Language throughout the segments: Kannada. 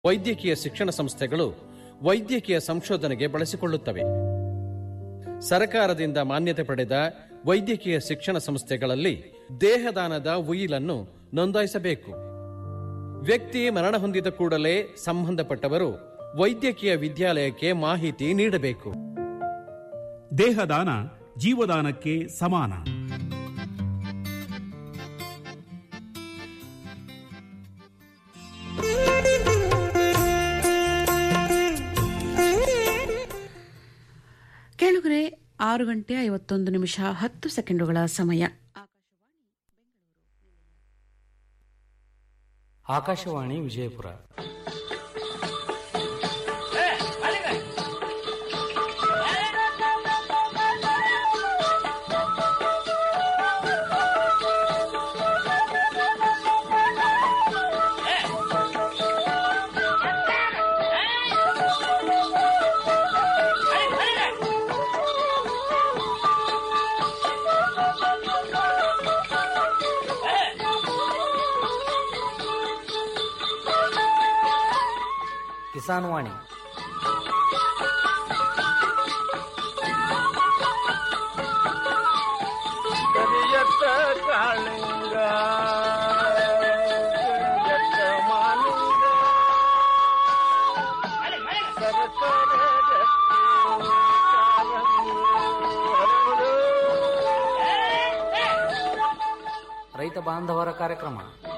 ವೈದ್ಯಕೀಯ ಶಿಕ್ಷಣ ಸಂಸ್ಥೆಗಳು ವೈದ್ಯಕೀಯ ಸಂಶೋಧನೆಗೆ ಬಳಸಿಕೊಳ್ಳುತ್ತವೆ ಸರಕಾರದಿಂದ ಮಾನ್ಯತೆ ಪಡೆದ ವೈದ್ಯಕೀಯ ಶಿಕ್ಷಣ ಸಂಸ್ಥೆಗಳಲ್ಲಿ ದೇಹದಾನದ ಉಯಿಲನ್ನು ನೋಂದಾಯಿಸಬೇಕು ವ್ಯಕ್ತಿ ಮರಣ ಹೊಂದಿದ ಕೂಡಲೇ ಸಂಬಂಧಪಟ್ಟವರು ವೈದ್ಯಕೀಯ ವಿದ್ಯಾಲಯಕ್ಕೆ ಮಾಹಿತಿ ನೀಡಬೇಕು ದೇಹದಾನ ಜೀವದಾನಕ್ಕೆ ಸಮಾನ ಕೇಳುಗರೆ ಆರು ಗಂಟೆ ಐವತ್ತೊಂದು ನಿಮಿಷ ಹತ್ತು ಸೆಕೆಂಡುಗಳ ಸಮಯ ಆಕಾಶವಾಣಿ ವಿಜಯಪುರ ಕಿಸಾನ್ ವಾಣಿ ಕರಿಯತ್ತ ಕಾಳಿಂಗ ಕರಿಯತ್ತ ಮಾಲಿಂಗ ಸರಸರ ರಕ್ತಿ ಕಾರಂಗಿ ಹರಡು. ರೈತ ಬಾಂಧವರ ಕಾರ್ಯಕ್ರಮ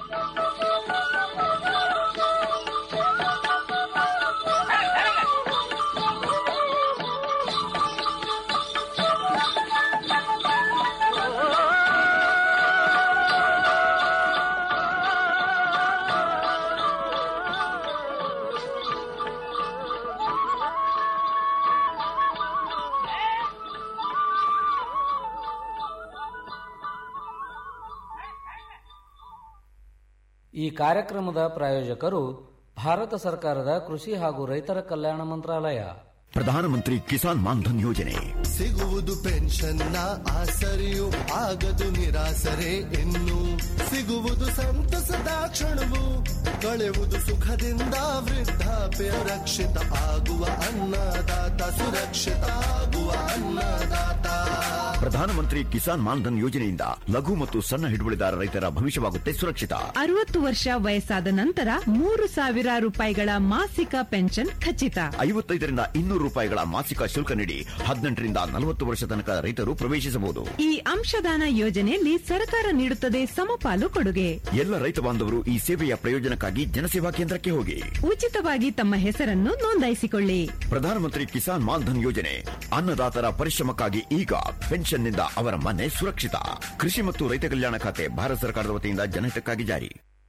ಈ ಕಾರ್ಯಕ್ರಮದ ಪ್ರಾಯೋಜಕರು ಭಾರತ ಸರ್ಕಾರದ ಕೃಷಿ ಹಾಗೂ ರೈತರ ಕಲ್ಯಾಣ ಮಂತ್ರಾಲಯ ಪ್ರಧಾನಮಂತ್ರಿ ಕಿಸಾನ್ ಮಾನ್ಧನ್ ಯೋಜನೆ ಸಿಗುವುದು ಪೆನ್ಷನ್ನ ಆಸರೆಯು ಆಗದು ನಿರಾಸರೆ ಇನ್ನು ಸಿಗುವುದು ಸಂತಸದ ಕ್ಷಣವು ಕಳೆಯುವುದು ಸುಖದಿಂದ ವೃದ್ಧಾಪ್ಯ ರಕ್ಷಿತ ಆಗುವ ಅನ್ನದಾತ ಸುರಕ್ಷಿತ ಆಗುವ ಅನ್ನದಾತ ಪ್ರಧಾನಮಂತ್ರಿ ಕಿಸಾನ್ ಮಾನ್ಧನ್ ಯೋಜನೆಯಿಂದ ಲಘು ಮತ್ತು ಸಣ್ಣ ಹಿಡುವಳಿದಾರ ರೈತರ ಭವಿಷ್ಯವಾಗುತ್ತೆ ಸುರಕ್ಷಿತ ಅರವತ್ತು ವರ್ಷ ವಯಸ್ಸಾದ ನಂತರ ಮೂರು ಸಾವಿರ ರೂಪಾಯಿಗಳ ಮಾಸಿಕ ಪೆನ್ಷನ್ ಖಚಿತ ಐವತ್ತೈದರಿಂದ ಇನ್ನೂರು ರೂಪಾಯಿಗಳ ಮಾಸಿಕ ಶುಲ್ಕ ನೀಡಿ ಹದಿನೆಂಟರಿಂದ ನಲವತ್ತು ವರ್ಷ ತನಕ ರೈತರು ಪ್ರವೇಶಿಸಬಹುದು ಈ ಅಂಶದಾನ ಯೋಜನೆಯಲ್ಲಿ ಸರ್ಕಾರ ನೀಡುತ್ತದೆ ಸಮಪಾಲು ಕೊಡುಗೆ ಎಲ್ಲ ರೈತ ಬಾಂಧವರು ಈ ಸೇವೆಯ ಪ್ರಯೋಜನಕ್ಕಾಗಿ ಜನಸೇವಾ ಕೇಂದ್ರಕ್ಕೆ ಹೋಗಿ ಉಚಿತವಾಗಿ ತಮ್ಮ ಹೆಸರನ್ನು ನೋಂದಾಯಿಸಿಕೊಳ್ಳಿ ಪ್ರಧಾನಮಂತ್ರಿ ಕಿಸಾನ್ ಮಾನ್ಧನ್ ಯೋಜನೆ ಅನ್ನದಾತರ ಪರಿಶ್ರಮಕ್ಕಾಗಿ ಈಗ ಪೆನ್ಷನ್ನಿಂದ ಅವರ ಮನೆ ಸುರಕ್ಷಿತ ಕೃಷಿ ಮತ್ತು ರೈತ ಕಲ್ಯಾಣ ಖಾತೆ ಭಾರತ ಸರ್ಕಾರದ ವತಿಯಿಂದ ಜನಹಿತಕ್ಕಾಗಿ ಜಾರಿ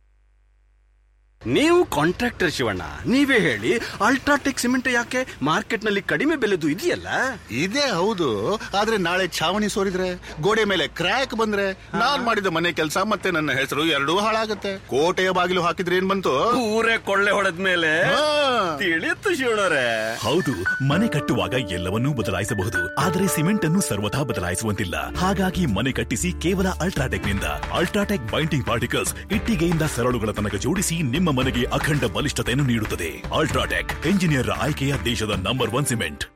ನೀವು ಕಾಂಟ್ರಾಕ್ಟರ್ ಶಿವಣ್ಣ ನೀವೇ ಹೇಳಿ ಅಲ್ಟ್ರಾಟೆಕ್ ಸಿಮೆಂಟ್ ಯಾಕೆ ಮಾರ್ಕೆಟ್ ನಲ್ಲಿ ಕಡಿಮೆ ಬೆಲೆದು ಇದೆಯಲ್ಲ ಇದೇ ಹೌದು ಆದ್ರೆ ನಾಳೆ ಛಾವಣಿ ಸೋರಿದ್ರೆ ಗೋಡೆ ಮೇಲೆ ಕ್ರ್ಯಾಕ್ ಬಂದ್ರೆ ನಾನ್ ಮಾಡಿದ ಮನೆ ಕೆಲಸ ಮತ್ತೆ ನನ್ನ ಹೆಸರು ಎರಡೂ ಹಾಳಾಗತ್ತೆ ಕೋಟೆಯ ಬಾಗಿಲು ಹಾಕಿದ್ರೆ ಏನ್ ಬಂತು ಊರೇ ಕೊಳ್ಳೆ ಹೊಡೆದ ಮೇಲೆ ತಿಳಿಯುತ್ತು ಶಿವಣ್ಣರೇ ಹೌದು ಮನೆ ಕಟ್ಟುವಾಗ ಎಲ್ಲವನ್ನೂ ಬದಲಾಯಿಸಬಹುದು ಆದರೆ ಸಿಮೆಂಟ್ ಅನ್ನು ಸರ್ವಥಾ ಬದಲಾಯಿಸುವಂತಿಲ್ಲ ಹಾಗಾಗಿ ಮನೆ ಕಟ್ಟಿಸಿ ಕೇವಲ ಅಲ್ಟ್ರಾಟೆಕ್ ನಿಂದ ಅಲ್ಟ್ರಾಟೆಕ್ ಬೈಂಡಿಂಗ್ ಪಾರ್ಟಿಕಲ್ಸ್ ಇಟ್ಟಿಗೆಯಿಂದ ಸರಳುಗಳ ತನಕ ಜೋಡಿಸಿ ನಿಮ್ಮ ಮನೆಗೆ ಅಖಂಡ ಬಲಿಷ್ಠತೆಯನ್ನು ನೀಡುತ್ತದೆ ಅಲ್ಟ್ರಾಟೆಕ್ ಎಂಜಿನಿಯರ್ ಆಯ್ಕೆಯ ದೇಶದ ನಂಬರ್ ಒನ್ ಸಿಮೆಂಟ್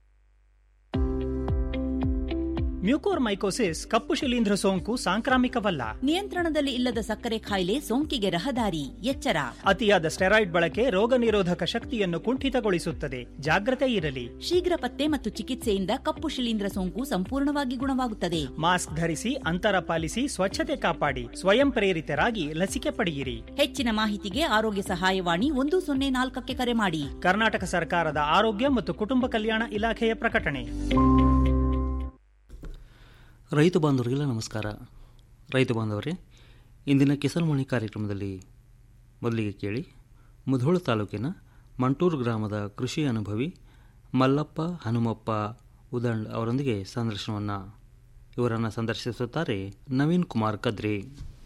ಮ್ಯೂಕೋರ್ಮೈಕೋಸಿಸ್ ಕಪ್ಪು ಶಿಲೀಂಧ್ರ ಸೋಂಕು ಸಾಂಕ್ರಾಮಿಕವಲ್ಲ ನಿಯಂತ್ರಣದಲ್ಲಿ ಇಲ್ಲದ ಸಕ್ಕರೆ ಕಾಯಿಲೆ ಸೋಂಕಿಗೆ ರಹದಾರಿ ಎಚ್ಚರ ಅತಿಯಾದ ಸ್ಟೆರಾಯ್ಡ್ ಬಳಕೆ ರೋಗ ನಿರೋಧಕ ಶಕ್ತಿಯನ್ನು ಕುಂಠಿತಗೊಳಿಸುತ್ತದೆ ಜಾಗ್ರತೆ ಇರಲಿ ಶೀಘ್ರ ಪತ್ತೆ ಮತ್ತು ಚಿಕಿತ್ಸೆಯಿಂದ ಕಪ್ಪು ಶಿಲೀಂಧ್ರ ಸೋಂಕು ಸಂಪೂರ್ಣವಾಗಿ ಗುಣವಾಗುತ್ತದೆ ಮಾಸ್ಕ್ ಧರಿಸಿ ಅಂತರ ಪಾಲಿಸಿ ಸ್ವಚ್ಛತೆ ಕಾಪಾಡಿ ಸ್ವಯಂ ಪ್ರೇರಿತರಾಗಿ ಲಸಿಕೆ ಪಡೆಯಿರಿ ಹೆಚ್ಚಿನ ಮಾಹಿತಿಗೆ ಆರೋಗ್ಯ ಸಹಾಯವಾಣಿ ಒಂದು ಸೊನ್ನೆ ನಾಲ್ಕಕ್ಕೆ ಕರೆ ಮಾಡಿ ಕರ್ನಾಟಕ ಸರ್ಕಾರದ ಆರೋಗ್ಯ ಮತ್ತು ಕುಟುಂಬ ಕಲ್ಯಾಣ ಇಲಾಖೆಯ ಪ್ರಕಟಣೆ ರೈತ ಬಾಂಧವರಿಗೆಲ್ಲ ನಮಸ್ಕಾರ ರೈತ ಬಾಂಧವರೇ ಇಂದಿನ ಕಿಸಾನ್ವಾಣಿ ಕಾರ್ಯಕ್ರಮದಲ್ಲಿ ಮೊದಲಿಗೆ ಕೇಳಿ ಮುಧೋಳ ತಾಲೂಕಿನ ಮಂಟೂರು ಗ್ರಾಮದ ಕೃಷಿ ಅನುಭವಿ ಮಲ್ಲಪ್ಪ ಹನುಮಪ್ಪ ಉದಂಡ್ ಅವರೊಂದಿಗೆ ಸಂದರ್ಶನವನ್ನು ಇವರನ್ನು ಸಂದರ್ಶಿಸುತ್ತಾರೆ ನವೀನ್ ಕುಮಾರ್ ಕದ್ರಿ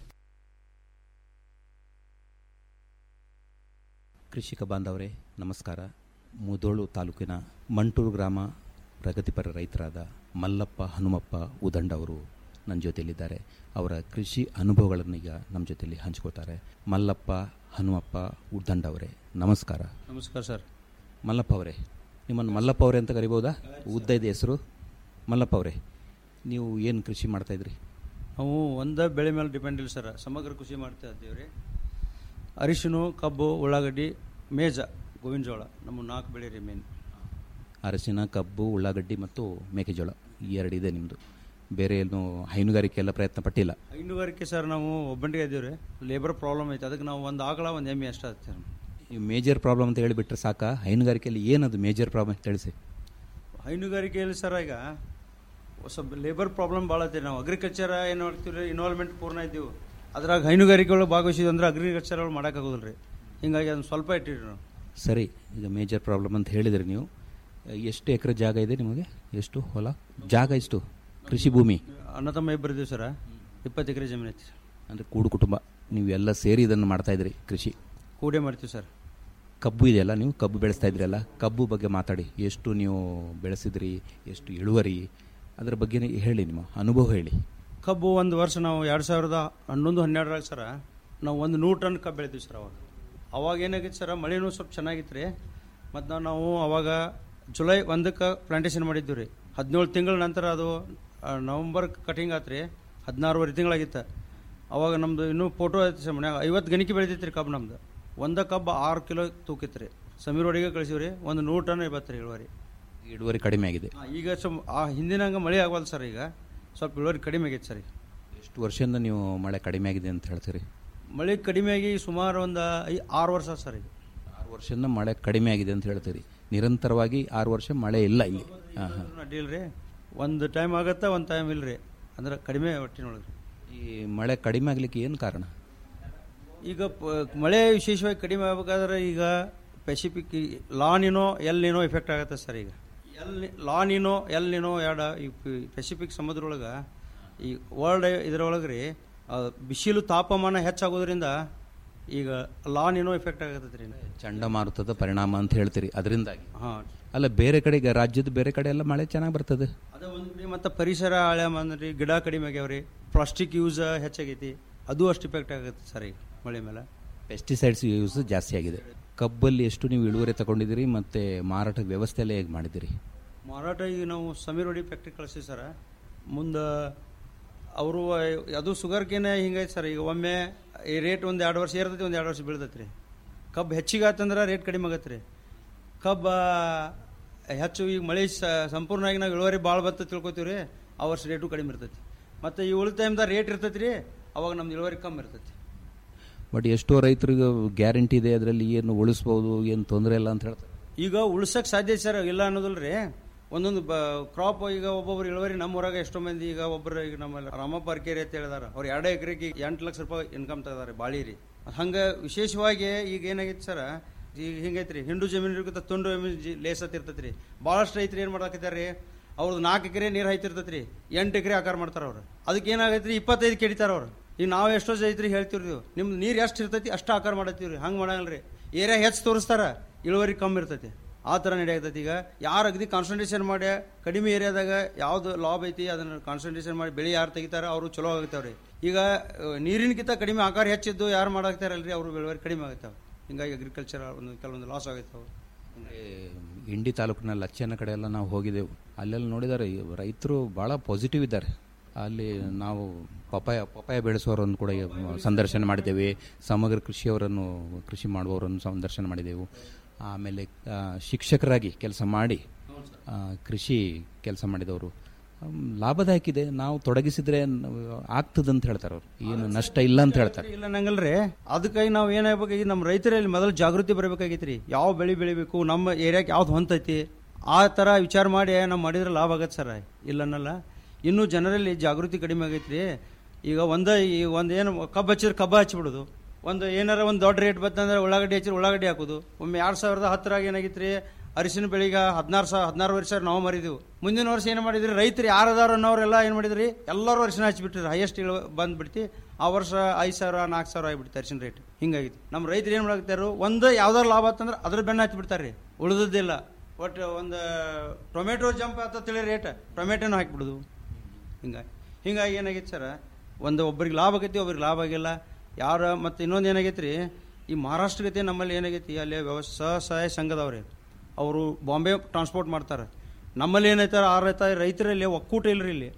ಕೃಷಿಕ ಬಾಂಧವರೇ ನಮಸ್ಕಾರ ಮುದೋಳು ತಾಲೂಕಿನ ಮಂಟೂರು ಗ್ರಾಮ ಪ್ರಗತಿಪರ ರೈತರಾದ ಮಲ್ಲಪ್ಪ ಹನುಮಪ್ಪ ಉದಂಡ್ ಅವರು ನನ್ನ ಜೊತೆಯಲ್ಲಿದ್ದಾರೆ ಅವರ ಕೃಷಿ ಅನುಭವಗಳನ್ನು ಈಗ ನಮ್ಮ ಜೊತೆಯಲ್ಲಿ ಹಂಚ್ಕೋತಾರೆ ಮಲ್ಲಪ್ಪ ಹನುಮಪ್ಪ ಉದ್ದಂಡ ಅವರೇ ನಮಸ್ಕಾರ ನಮಸ್ಕಾರ ಸರ್ ಮಲ್ಲಪ್ಪ ಅವರೇ ನಿಮ್ಮನ್ನು ಮಲ್ಲಪ್ಪ ಅವರೇ ಅಂತ ಕರಿಬೋದಾ ಉದ್ದ ಇದೆ ಹೆಸರು ಮಲ್ಲಪ್ಪ ಅವರೇ ನೀವು ಏನು ಕೃಷಿ ಮಾಡ್ತಾಯಿದ್ರಿ ನಾವು ಒಂದೇ ಬೆಳೆ ಮೇಲೆ ಡಿಪೆಂಡ್ ಇಲ್ಲ ಸರ್ ಸಮಗ್ರ ಕೃಷಿ ಮಾಡ್ತಾ ಇದ್ದೀವಿ ರೀ ಅರಿಶಿನು ಕಬ್ಬು ಉಳ್ಳಾಗಡ್ಡಿ ಮೇಜ ಗೋವಿನ ಜೋಳ ನಮ್ಮ ನಾಲ್ಕು ಬೆಳೆ ರೀ ಮೇನ್ ಅರಸಿನ ಕಬ್ಬು ಉಳ್ಳಾಗಡ್ಡಿ ಮತ್ತು ಮೆಕ್ಕೆಜೋಳ ಈ ಎರಡಿದೆ ನಿಮ್ಮದು ಬೇರೆ ಏನು ಹೈನುಗಾರಿಕೆ ಎಲ್ಲ ಪ್ರಯತ್ನ ಪಟ್ಟಿಲ್ಲ ಹೈನುಗಾರಿಕೆ ಸರ್ ನಾವು ಒಬ್ಬಂಟಿಗೆ ಇದ್ದೀವಿ ರೀ ಲೇಬರ್ ಪ್ರಾಬ್ಲಮ್ ಐತೆ ಅದಕ್ಕೆ ನಾವು ಒಂದು ಆಕಳ ಒಂದು ಎಮ್ಮೆ ಅಷ್ಟೇ ಆಗ್ತದೆ ಈ ಮೇಜರ್ ಪ್ರಾಬ್ಲಮ್ ಅಂತ ಹೇಳಿಬಿಟ್ರೆ ಸಾಕ ಹೈನುಗಾರಿಕೆಯಲ್ಲಿ ಏನದು ಮೇಜರ್ ಪ್ರಾಬ್ಲಮ್ ತಿಳಿಸಿ ಹೈನುಗಾರಿಕೆಯಲ್ಲಿ ಸರ್ ಈಗ ಸ್ವಲ್ಪ ಲೇಬರ್ ಪ್ರಾಬ್ಲಮ್ ಭಾಳ ಐತೆ ನಾವು ಅಗ್ರಿಕಲ್ಚರ್ ಏನು ಮಾಡ್ತೀವಿ ರೀ ಇನ್ವಾಲ್ವ್ಮೆಂಟ್ ಪೂರ್ಣ ಇದ್ದೀವಿ ಅದ್ರಾಗ ಹೈನುಗಾರಿಕೆ ಒಳಗೆ ಭಾಗವಹಿಸಿದ್ವಿ ಅಂದ್ರೆ ಅಗ್ರಿಕಲ್ಚರ್ ಒಳಗೆ ಮಾಡೋಕ್ಕಾಗೋದಿಲ್ಲ ರೀ ಹಿಂಗಾಗಿ ಅದನ್ನು ಸ್ವಲ್ಪ ಇಟ್ಟಿರಿ ನಾವು ಸರಿ ಈಗ ಮೇಜರ್ ಪ್ರಾಬ್ಲಮ್ ಅಂತ ಹೇಳಿದ್ರಿ ನೀವು ಎಷ್ಟು ಎಕರೆ ಜಾಗ ಇದೆ ನಿಮಗೆ ಎಷ್ಟು ಹೊಲ ಜಾಗ ಎಷ್ಟು ಕೃಷಿ ಭೂಮಿ ಅಣ್ಣ ತಮ್ಮ ಇಬ್ಬರು ಇದ್ದೀವಿ ಸರ್ ಇಪ್ಪತ್ತು ಎಕರೆ ಜಮೀನು ಐತಿ ಅಂದರೆ ಕೂಡು ಕುಟುಂಬ ನೀವೆಲ್ಲ ಸೇರಿ ಇದನ್ನು ಮಾಡ್ತಾ ಇದ್ರಿ ಕೃಷಿ ಕೂಡೇ ಮಾಡ್ತೀವಿ ಸರ್ ಕಬ್ಬು ಇದೆಯಲ್ಲ ನೀವು ಕಬ್ಬು ಬೆಳೆಸ್ತಾ ಇದ್ರಲ್ಲ ಕಬ್ಬು ಬಗ್ಗೆ ಮಾತಾಡಿ ಎಷ್ಟು ನೀವು ಬೆಳೆಸಿದ್ರಿ ಎಷ್ಟು ಇಳುವರಿ ಅದರ ಬಗ್ಗೆ ಹೇಳಿ ನಿಮ್ಮ ಅನುಭವ ಹೇಳಿ ಕಬ್ಬು ಒಂದು ವರ್ಷ ನಾವು ಎರಡು ಸಾವಿರದ ಹನ್ನೊಂದು ಹನ್ನೆರಡರಾಗ ಸರ ನಾವು ಒಂದು ನೂರು ಟನ್ ಕಬ್ಬು ಬೆಳಿತೀವಿ ಸರ್ ಅವಾಗ ಅವಾಗ ಏನಾಗಿತ್ತು ಸರ್ ಮಳೆನೂ ಸ್ವಲ್ಪ ಚೆನ್ನಾಗಿತ್ತು ರೀ ಮತ್ತು ನಾವು ಅವಾಗ ಜುಲೈ ಒಂದಕ್ಕೆ ಪ್ಲಾಂಟೇಶನ್ ಮಾಡಿದ್ದೀವಿ ರೀ ಹದಿನೇಳು ತಿಂಗಳ ನಂತರ ಅದು ಆ, ನವಂಬರ್ ಕಟಿಂಗ್ ಆತು ರೀ ಹದಿನಾರುವರೆ ತಿಂಗಳಾಗಿತ್ತು ಅವಾಗ ನಮ್ಮದು ಇನ್ನೂ ಫೋಟೋ ಐತಿ ಸರ್ ಮನ್ಯಾಗ ಐವತ್ತು ಗಣಿಕೆ ಬೆಳಿತೈತೆ ರೀ ಕಬ್ಬು ನಮ್ದು ಒಂದು ಕಬ್ಬು ಆರು ಕಿಲೋ ತೂಕಿತ್ತು ರೀ ಸಮೀರ್ ಒಡಿಗೆ ಕಳಿಸಿವಿ ರೀ ಒಂದು ನೂರು ಟನ್ ಐವತ್ತು ರೀ ಇಳುವರಿ ಇಳುವರಿ ಕಡಿಮೆ ಆಗಿದೆ ಆ, ಈಗ ಸ್ವಲ್ಪ ಆ ಹಿಂದಿನಂಗೆ ಮಳೆ ಆಗವಲ್ಲ ಸರ್ ಈಗ ಸ್ವಲ್ಪ ಇಳುವರಿ ಕಡಿಮೆ ಆಗೈತೆ ಸರ್ ಈಗ ಎಷ್ಟು ವರ್ಷದಿಂದ ನೀವು ಮಳೆ ಕಡಿಮೆ ಆಗಿದೆ ಅಂತ ಹೇಳ್ತೀರಿ ಮಳೆ ಕಡಿಮೆ ಆಗಿ ಸುಮಾರು ಒಂದು ಐ ಆರು ವರ್ಷ ಆತ್ ಸರ್ ಈಗ ಆರು ವರ್ಷದಿಂದ ಮಳೆ ಕಡಿಮೆ ಆಗಿದೆ ಅಂತ ಹೇಳ್ತೀರಿ ನಿರಂತರವಾಗಿ ಆರು ವರ್ಷ ಮಳೆ ಇಲ್ಲ ಇಲ್ಲಿ ಹಾಂ ಹಾಂ ಅಡ್ಡಿಲ್ಲ ರೀ ಒಂದು ಟೈಮ್ ಆಗತ್ತೆ ಒಂದು ಟೈಮ್ ಇಲ್ಲ ರೀ ಅಂದ್ರೆ ಕಡಿಮೆ ಒಟ್ಟಿನೊಳಗೆ ಈ ಮಳೆ ಕಡಿಮೆ ಆಗಲಿಕ್ಕೆ ಏನು ಕಾರಣ ಈಗ ಪ- ಮಳೆ ವಿಶೇಷವಾಗಿ ಕಡಿಮೆ ಆಗಬೇಕಾದ್ರೆ ಈಗ Pacific La Nina El Nino effect ಆಗುತ್ತೆ ಸರ್ ಈಗ ಎಲ್ ಲಾನಿನೋ ಎಲ್ ನೀನೋ ಎರಡು ಈ ಪಿ- ಪೆಸಿಫಿಕ್ ಸಮುದ್ರ ಒಳಗೆ ಈ ವರ್ಲ್ಡ್ ಇದರೊಳಗೆ ರೀ ಆ, ಬಿಸಿಲು ತಾಪಮಾನ ಹೆಚ್ಚಾಗೋದ್ರಿಂದ ಈಗ ಲಾನಿನೋ ಎಫೆಕ್ಟ್ ಆಗತ್ತೆ ರೀ ಚಂಡಮಾರುತದ ಪರಿಣಾಮ ಅಂತ ಹೇಳ್ತೀರಿ ಅದರಿಂದಾಗಿ ಹಾಂ ಅಲ್ಲ ಬೇರೆ ಕಡೆ ಈಗ ರಾಜ್ಯದ ಬೇರೆ ಕಡೆ ಎಲ್ಲ ಮಳೆ ಚೆನ್ನಾಗಿ ಬರ್ತದೆ ಅದ ಒಂದು ರೀ ಮತ್ತು ಪರಿಸರ ಹಳೆ ಬಂದ್ರಿ ಗಿಡ ಕಡಿಮೆ ಆಗ್ಯಾವ್ರಿ ಪ್ಲಾಸ್ಟಿಕ್ ಯೂಸ್ ಹೆಚ್ಚಾಗೈತಿ ಅದು ಅಷ್ಟು ಇಫೆಕ್ಟ್ ಆಗುತ್ತೆ ಸರ್ ಈಗ ಮಳೆ ಮೇಲೆ ಪೆಸ್ಟಿಸೈಡ್ಸ್ ಯೂಸ್ ಜಾಸ್ತಿ ಆಗಿದೆ ಕಬ್ಬಲ್ಲಿ ಎಷ್ಟು ನೀವು ಇಳುವರಿ ತಗೊಂಡಿದ್ದೀರಿ ಮತ್ತು ಮಾರಾಟ ವ್ಯವಸ್ಥೆ ಎಲ್ಲ ಹೇಗೆ ಮಾಡಿದ್ದೀರಿ ಮಾರಾಟ ಈಗ ನಾವು ಸಮೀರ್ ಹೊಡಿ ಫ್ಯಾಕ್ಟ್ರಿ ಕಳಿಸ್ತೀವಿ ಸರ್ ಮುಂದೆ ಅವರು ಅದು ಸುಗರ್ಗೇನೆ ಹಿಂಗೈತೆ ಸರ್ ಈಗ ಒಮ್ಮೆ ಈ ರೇಟ್ ಒಂದು ಎರಡು ವರ್ಷ ಏರ್ತೈತಿ ಒಂದು ಎರಡು ವರ್ಷ ಬೀಳ್ತೈತಿ ರೀ ಕಬ್ಬು ಹೆಚ್ಚಿಗೆ ಆತಂದ್ರೆ ರೇಟ್ ಕಡಿಮೆ ಆಗತ್ತೆ ರೀ ಕಬ್ಬು ಹೆಚ್ಚು ಈಗ ಮಳೆ ಸ- ಸಂಪೂರ್ಣವಾಗಿ ನಾವು ಇಳುವರಿ ಭಾಳ ಬತ್ತ ತಿಳ್ಕೊತೀವಿ ರೀ ಆ ವರ್ಷ ರೇಟು ಕಡಿಮೆ ಇರ್ತೈತಿ ಮತ್ತು ಈ ಉಳಿದ ಟೈಮ್ದಾಗ ರೇಟ್ ಇರ್ತೈತಿ ರೀ ಅವಾಗ ನಮ್ದು ಇಳುವರಿ ಕಮ್ಮಿ ಇರ್ತೈತಿ ಬಟ್ ಎಷ್ಟೋ ರೈತರಿಗೆ ಗ್ಯಾರಂಟಿ ಇದೆ ಅದರಲ್ಲಿ ಏನು ಉಳಿಸ್ಬೋದು ಏನು ತೊಂದರೆ ಇಲ್ಲ ಅಂತ ಹೇಳ್ತಾರೆ ಈಗ ಉಳ್ಸಕ್ ಸಾಧ್ಯ ಐತಿ ಸರ್ ಇಲ್ಲ ಅನ್ನೋದಿಲ್ಲ ರೀ ಒಂದೊಂದು ಕ್ರಾಪ್ ಈಗ ಒಬ್ಬೊಬ್ರು ಇಳುವರಿ ನಮ್ಮ ಊರಾಗ ಎಷ್ಟೋ ಮಂದಿ ಈಗ ಒಬ್ಬರು ಈಗ ನಮ್ಮ ರಾಮಪ್ಪ ಅರ್ಕೇರಿ ಅಂತ ಹೇಳಿದಾರ ಅವ್ರು ಎರಡು ಎಕರೆಗೆ ಎಂಟು ಲಕ್ಷ ರೂಪಾಯಿ ಇನ್ಕಮ್ ತೆಗೆದಾರೆ ಬಾಳಿ ರೀ ಹಂಗೆ ವಿಶೇಷವಾಗಿ ಈಗ ಏನಾಗೈತಿ ಸರ್ ಈಗ ಹಿಂಗೈತ್ರಿ ಹಿಂಡು ಜಮೀನು ಇರ್ಕತ್ತ ತುಂಡು ಜಮೀನು ಜಿ ಲೇಸತ್ ಇರ್ತೈತಿ ರೀ ಭಾಳಷ್ಟು ರೈತರು ಏನು ಮಾಡಾಕತ್ತಾರ ರೀ ಅವ್ರದ್ದು ನಾಲ್ಕು ಎಕರೆ ನೀರು ಹಾಯ್ತಿರ್ತೈತಿ ರೀ ಎಂಟು ಎಕರೆ ಆಕಾರ ಮಾಡ್ತಾರ ಅವ್ರು ಅದಕ್ಕೆ ಏನಾಗೈತ್ರಿ ಇಪ್ಪತ್ತೈದು ಕೆಡಿತಾರ ಅವ್ರು ಈಗ ನಾವು ಎಷ್ಟೋ ರೈತರಿಗೆ ಹೇಳ್ತೀವಿ ರೀ ನಿಮ್ದು ನೀರು ಎಷ್ಟು ಇರ್ತೈತಿ ಅಷ್ಟು ಆಕಾರ ಮಾಡತ್ತೀವಿ ರೀ ಹಂಗೆ ಮಾಡಂಗಿಲ್ಲ ರೀ ಏರಿಯಾ ಹೆಚ್ಚು ತೋರಿಸ್ತಾರ ಇಳುವರಿ ಕಮ್ಮಿ ಇರ್ತೈತಿ ಆ ಥರ ನಡೆಯತೈತಿ ಈಗ ಯಾರು ಅಗದಿ ಕಾನ್ಸಂಟ್ರೇಷನ್ ಮಾಡಿ ಕಡಿಮೆ ಏರಿಯಾದಾಗ ಯಾವ್ದು ಲಾಭ ಐತಿ ಅದನ್ನು ಕಾನ್ಸಂಟ್ರೇಷನ್ ಮಾಡಿ ಬೆಳೆ ಯಾರು ತೆಗಿತಾರ ಅವರು ಚಲೋ ಆಗ್ತಾವ್ರಿ ಈಗ ಅಹ್, ನೀರಿನಕ್ಕಿಂತ ಕಡಿಮೆ ಆಕಾರ ಹೆಚ್ಚಿದ್ದು ಯಾರು ಮಾಡಾಕ್ತಾರಲ್ರಿ ಅವ್ರು ಇಳುವರಿ ಕಡಿಮೆ ಆಗ್ತಾವ ಹಿಂಗಾಗಿ ಅಗ್ರಿಕಲ್ಚರ್ ಒಂದು ಕೆಲವೊಂದು ಲಾಸ್ ಆಗೈತಾವ ಇಂಡಿ ತಾಲೂಕಿನ ಲಚ್ಚನ ಕಡೆ ಎಲ್ಲ ನಾವು ಹೋಗಿದ್ದೆವು ಅಲ್ಲೆಲ್ಲ ನೋಡಿದ್ದಾರೆ ಈ ರೈತರು ಭಾಳ ಪಾಸಿಟಿವ್ ಇದ್ದಾರೆ ಅಲ್ಲಿ ನಾವು ಪಪಾಯ ಪಪಾಯ ಬೆಳೆಸೋರನ್ನು ಕೂಡ ಸಂದರ್ಶನ ಮಾಡಿದ್ದೇವೆ ಸಮಗ್ರ ಕೃಷಿಯವರನ್ನು ಕೃಷಿ ಮಾಡುವವರನ್ನು ಸಂದರ್ಶನ ಮಾಡಿದೆವು ಆಮೇಲೆ ಆ, ಶಿಕ್ಷಕರಾಗಿ ಕೆಲಸ ಮಾಡಿ ಆ, ಕೃಷಿ ಕೆಲಸ ಮಾಡಿದವರು ಹ್ಮ್, ಲಾಭದಾಯಕಿದೆ ನಾವು ತೊಡಗಿಸಿದ್ರೆ ಆಗ್ತದಂತ ಹೇಳ್ತಾರೆ ಅವರು ಏನು ನಷ್ಟ ಇಲ್ಲ ಅಂತ ಹೇಳ್ತಾರೆ ಇಲ್ಲ ನಂಗಲ್ರಿ ಅದಕ್ಕಾಗಿ ನಾವು ಏನಾಗಬೇಕಾಗಿ ನಮ್ಮ ರೈತರಲ್ಲಿ ಮೊದಲು ಜಾಗೃತಿ ಬರಬೇಕಾಗೈತ್ರಿ ಯಾವ ಬೆಳೆ ಬೆಳಿಬೇಕು ನಮ್ಮ ಏರಿಯಾಕ್ಕೆ ಯಾವ್ದು ಹೊಂತೈತಿ ಆ ಥರ ವಿಚಾರ ಮಾಡಿ ನಾವು ಮಾಡಿದ್ರೆ ಲಾಭ ಆಗತ್ತೆ ಸರ್ ಇಲ್ಲ ಅನ್ನಲ್ಲ ಇನ್ನೂ ಜನರಲ್ಲಿ ಜಾಗೃತಿ ಕಡಿಮೆ ಆಗೈತ್ರಿ ಈಗ ಒಂದ ಈ ಒಂದು ಏನು ಕಬ್ಬು ಹಚ್ಚಿದ್ರೆ ಕಬ್ಬು ಹಚ್ಬಿಡೋದು ಒಂದು ಏನಾರ ಒಂದು ದೊಡ್ಡ ರೇಟ್ ಬಂತಂದ್ರೆ ಉಳ್ಳಾಗಡ್ಡಿ ಹಚ್ಚಿದ್ರೆ ಉಳ್ಳಾಗಡ್ಡಿ ಹಾಕೋದು ಒಮ್ಮೆ ಎರಡು ಸಾವಿರದ ಹತ್ತರಾಗ ಏನಾಗಿತ್ತು ರೀ ಅರಿಶಿನ ಬೆಳಿಗ್ಗೆ ಹದಿನಾರು ಸಾವಿರ ಹದಿನಾರು ವರ್ಷ ನಾವು ಮರಿದೆವು ಮುಂದಿನ ವರ್ಷ ಏನು ಮಾಡಿದ್ರಿ ರೈತರು ಯಾರದಾರ ಅನ್ನೋರೆಲ್ಲ ಏನು ಮಾಡಿದ್ರಿ ಎಲ್ಲರೂ ಅರಿಶಿನ ಹಚ್ಚಿಬಿಟ್ರಿ ಹೈಯೆಸ್ಟ್ ಇಳು ಬಂದ್ಬಿಡ್ತಿ ಆ ವರ್ಷ ಐದು ಸಾವಿರ ನಾಲ್ಕು ಸಾವಿರ ಆಗಿಬಿಡ್ತು ಅರಿಶಿನ ರೇಟ್ ಹಿಂಗಾಗಿತ್ತು ನಮ್ಮ ರೈತರು ಏನು ಮಾಡಾಕ್ತಾರು ಒಂದು ಯಾವ್ದಾರು ಲಾಭ ಆತಂದ್ರೆ ಅದ್ರ ಬೆನ್ನ ಹಚ್ಚಿಬಿಡ್ತಾರೆ ರೀ ಉಳಿದಿದ್ದಿಲ್ಲ ಒಟ್ಟು ಒಂದು ಟೊಮೆಟೊ ಜಂಪ್ ಆತ ತಿಳಿ ರೇಟ್ ಟೊಮೆಟೊನು ಹಾಕಿಬಿಡೋದು ಹಿಂಗಾಗಿ ಹಿಂಗಾಗಿ ಏನಾಗೈತೆ ಸರ್ ಒಂದು ಒಬ್ರಿಗೆ ಲಾಭ ಆಗೈತಿ ಒಬ್ರಿಗೆ ಲಾಭ ಆಗಿಲ್ಲ ಯಾರ ಮತ್ತು ಇನ್ನೊಂದು ಏನಾಗೈತೆ ರೀ ಈ ಮಹಾರಾಷ್ಟ್ರ ಗತಿ ನಮ್ಮಲ್ಲಿ ಏನಾಗೈತಿ ಅಲ್ಲಿ ವ್ಯವಸ್ ಸ್ವಸಹಾಯ ಸಂಘದವ್ರಿ ಅವರು ಬಾಂಬೆ ಟ್ರಾನ್ಸ್ಪೋರ್ಟ್ ಮಾಡ್ತಾರೆ ನಮ್ಮಲ್ಲಿ ಏನೈತಾರೆ ಆರು ರೈತ ರೈತರಲ್ಲಿ ಒಕ್ಕೂಟ ಇಲ್ರಿ ಇಲ್ಲಿ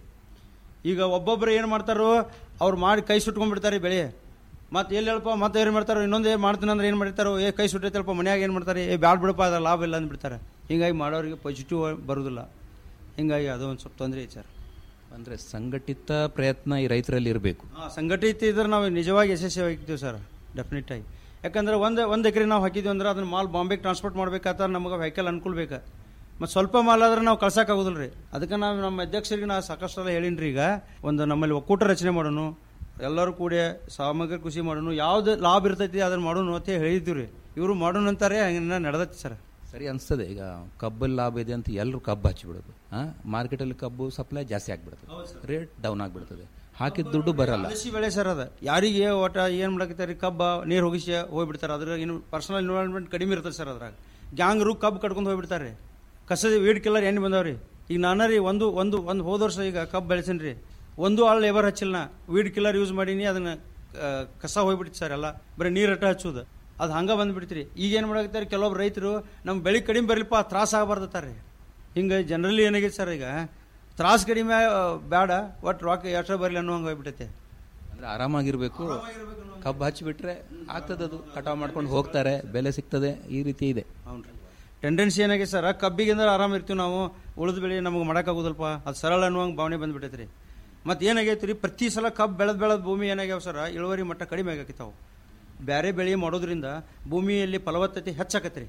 ಈಗ ಒಬ್ಬೊಬ್ರು ಏನು ಮಾಡ್ತಾರೋ ಅವ್ರು ಮಾಡಿ ಕೈ ಸುಟ್ಕೊಂಡ್ಬಿಡ್ತಾರೆ ಬೆಳೆ ಮತ್ತೆ ಎಲ್ಲಿ ಹೇಳಪ್ಪ ಮತ್ತೆ ಏನು ಮಾಡ್ತಾರೋ ಇನ್ನೊಂದು ಏನು ಮಾಡ್ತೀನಿ ಅಂದ್ರೆ ಏನು ಮಾಡ್ತಾರೋ ಏ ಕೈ ಸುಟ್ಟೈತಲ್ಪ ಮನ್ಯಾಗ ಏನು ಮಾಡ್ತಾರೆ ಏ ಬ್ಯಾಡ್ ಬಿಡಪ್ಪ ಅದ್ರ ಲಾಭ ಇಲ್ಲ ಅಂದ್ಬಿಡ್ತಾರೆ ಹಿಂಗಾಗಿ ಮಾಡೋರಿಗೆ ಪಾಸಿಟಿವ್ ಬರೋದಿಲ್ಲ ಹಿಂಗಾಗಿ ಅದು ಒಂದು ಸ್ವಲ್ಪ ತೊಂದರೆ ಐತೆ ಸರ್ ಅಂದರೆ ಸಂಘಟಿತ ಪ್ರಯತ್ನ ಈ ರೈತರಲ್ಲಿ ಇರಬೇಕು ಹಾಂ ಸಂಘಟಿತ ಇದ್ರೆ ನಾವು ನಿಜವಾಗಿ ಯಶಸ್ವಿಯಾಗಿರ್ತೀವಿ ಸರ್ ಡೆಫಿನೆಟ್ ಆಗಿ ಯಾಕಂದ್ರೆ ಒಂದು ಒಂದು ಎಕರೆ ನಾವು ಹಾಕಿದ್ವಿ ಅಂದ್ರೆ ಅದನ್ನ ಮಾಲ್ ಬಾಂಬೆಗೆ ಟ್ರಾನ್ಸ್ಪೋರ್ಟ್ ಮಾಡ್ಬೇಕಾದ್ರೆ ನಮಗೆ ವೆಹಿಕಲ್ ಅನುಕೂಲ ಬೇಕು ಮತ್ತು ಸ್ವಲ್ಪ ಮಾಲ್ ಆದ್ರೆ ನಾವು ಕಳ್ಸೋಕ್ಕಾಗೋದಿಲ್ಲ ರೀ ಅದಕ್ಕೆ ನಾವು ನಮ್ಮ ಅಧ್ಯಕ್ಷರಿಗೆ ನಾವು ಸಾಕಷ್ಟೆಲ್ಲ ಹೇಳಿನ್ರಿ ಈಗ ಒಂದು ನಮ್ಮಲ್ಲಿ ಒಕ್ಕೂಟ ರಚನೆ ಮಾಡೋಣ ಎಲ್ಲರೂ ಕೂಡಿ ಸಾಮಗ್ರಿ ಕೃಷಿ ಮಾಡೋಣ ಯಾವ್ದು ಲಾಭ ಇರ್ತೈತಿ ಅದನ್ನ ಮಾಡೋಣ ಅಂತ ಹೇಳಿದ್ದೀವಿ ರೀ ಇವರು ಮಾಡೋಣ ಅಂತಾರೆ ಹಂಗೆ ನಡೆದೈತಿ ಸರ್ ಸರಿ ಅನಿಸ್ತದೆ ಈಗ ಕಬ್ಬಲ್ಲಿ ಲಾಭ ಇದೆ ಅಂತ ಎಲ್ಲರೂ ಕಬ್ಬು ಹಚ್ಚಿಬಿಡೋದು ಹಾಂ ಮಾರ್ಕೆಟಲ್ಲಿ ಕಬ್ಬು ಸಪ್ಲೈ ಜಾಸ್ತಿ ಆಗಿಬಿಡ್ತದೆ ರೇಟ್ ಡೌನ್ ಆಗಿಬಿಡ್ತದೆ ಹಾಕಿದ ದುಡ್ಡು ಬರಲ್ಲ ಕೃಷಿ ಬೆಳೆ ಸರ್ ಅದ ಯಾರಿಗೆ ಒಟ್ಟ ಏನು ಮಾಡಕತ್ತಾರೆ ಕಬ್ಬ ನೀರು ಹೋಗಿಸಿ ಹೋಗ್ಬಿಡ್ತಾರೆ ಅದ್ರ ಇನ್ನು ಪರ್ಸನಲ್ ಇನ್ವಾಲ್ವ್ಮೆಂಟ್ ಕಡಿಮೆ ಇರ್ತದೆ ಸರ್ ಅದ್ರಾಗ ಗ್ಯಾಂಗ್ರು ಕಬ್ಬು ಕಟ್ಕೊಂಡು ಹೋಗ್ಬಿಡ್ತಾರೆ ಕಸದ ವೀಡ್ ಕಿಲ್ಲರ್ ಎಣ್ಣೆ ಬಂದವ್ರಿ ಈಗ ನಾನು ರೀ ಒಂದು ಒಂದು ಒಂದು ಹೋದ ವರ್ಷ ಈಗ ಕಬ್ಬು ಬೆಳೆಸೀನಿ ರೀ ಒಂದು ಆಳು ಲೇಬರ್ ಹಚ್ಚಿಲ್ಲ ನಾ ವೀಡ್ ಕಿಲ್ಲರ್ ಯೂಸ್ ಮಾಡೀನಿ ಅದನ್ನ ಆ, ಕಸ ಹೋಗ್ಬಿಡ್ತು ಸರ್ ಎಲ್ಲ ಬರೀ ನೀರು ಅಟ್ಟ ಹಚ್ಚೋದು ಅದು ಹಂಗೆ ಬಂದ್ಬಿಡ್ತೀರಿ ಈಗ ಏನು ಮಾಡಕತ್ತಾರೆ ಕೆಲವೊಬ್ರು ರೈತರು ನಮ್ಮ ಬೆಳೆ ಕಡಿಮೆ ಬರಲಿಪ್ಪ ತ್ರಾಸ ಆಗಬಾರ್ದತ್ತಾರೆ ಹಿಂಗೆ ಜನರಲಿ ಏನಾಗೈತೆ ಸರ್ ಈಗ ತ್ರಾಸ ಕಡಿಮೆ ಆ, ಬೇಡ ಒಟ್ಟು ರೊಕ್ಕ ಎಷ್ಟು ಬರಲಿ ಅನ್ನೋ ಹಂಗೆ ಹೋಗ್ಬಿಟ್ಟೈತೆ ಅಂದರೆ ಆರಾಮಾಗಿರಬೇಕು ಕಬ್ಬು ಹಚ್ಚಿಬಿಟ್ರೆ ಆಗ್ತದೆ ಅದು ಕಟಾವು ಮಾಡ್ಕೊಂಡು ಹೋಗ್ತಾರೆ ಬೆಲೆ ಸಿಗ್ತದೆ ಈ ರೀತಿ ಇದೆ ಹೌನ್ರಿ ಟೆಂಡೆನ್ಸಿ ಏನಾಗಿದೆ ಸರ್ ಕಬ್ಬಿಗೆ ಅಂದ್ರೆ ಆರಾಮ ಇರ್ತೀವಿ ನಾವು ಉಳಿದ ಬೆಳೆ ನಮಗೆ ಮಾಡೋಕ್ಕಾಗೋದಲ್ಪ ಅದು ಸರಳ ಅನ್ನುವಂಗೆ ಭಾವನೆ ಬಂದ್ಬಿಟ್ಟೈತೆ ರೀ ಮತ್ತು ಏನಾಗೈತೆ ರೀ ಪ್ರತಿ ಸಲ ಕಬ್ಬು ಬೆಳೆದ ಬೆಳೆದ ಭೂಮಿ ಏನಾಗ್ಯಾವ ಸರ್ ಇಳುವರಿ ಮಟ್ಟ ಕಡಿಮೆ ಆಗೈತಾವು ಬೇರೆ ಬೆಳೆ ಮಾಡೋದ್ರಿಂದ ಭೂಮಿಯಲ್ಲಿ ಫಲವತ್ತತೆ ಹೆಚ್ಚಾಕತ್ತೆ ರೀ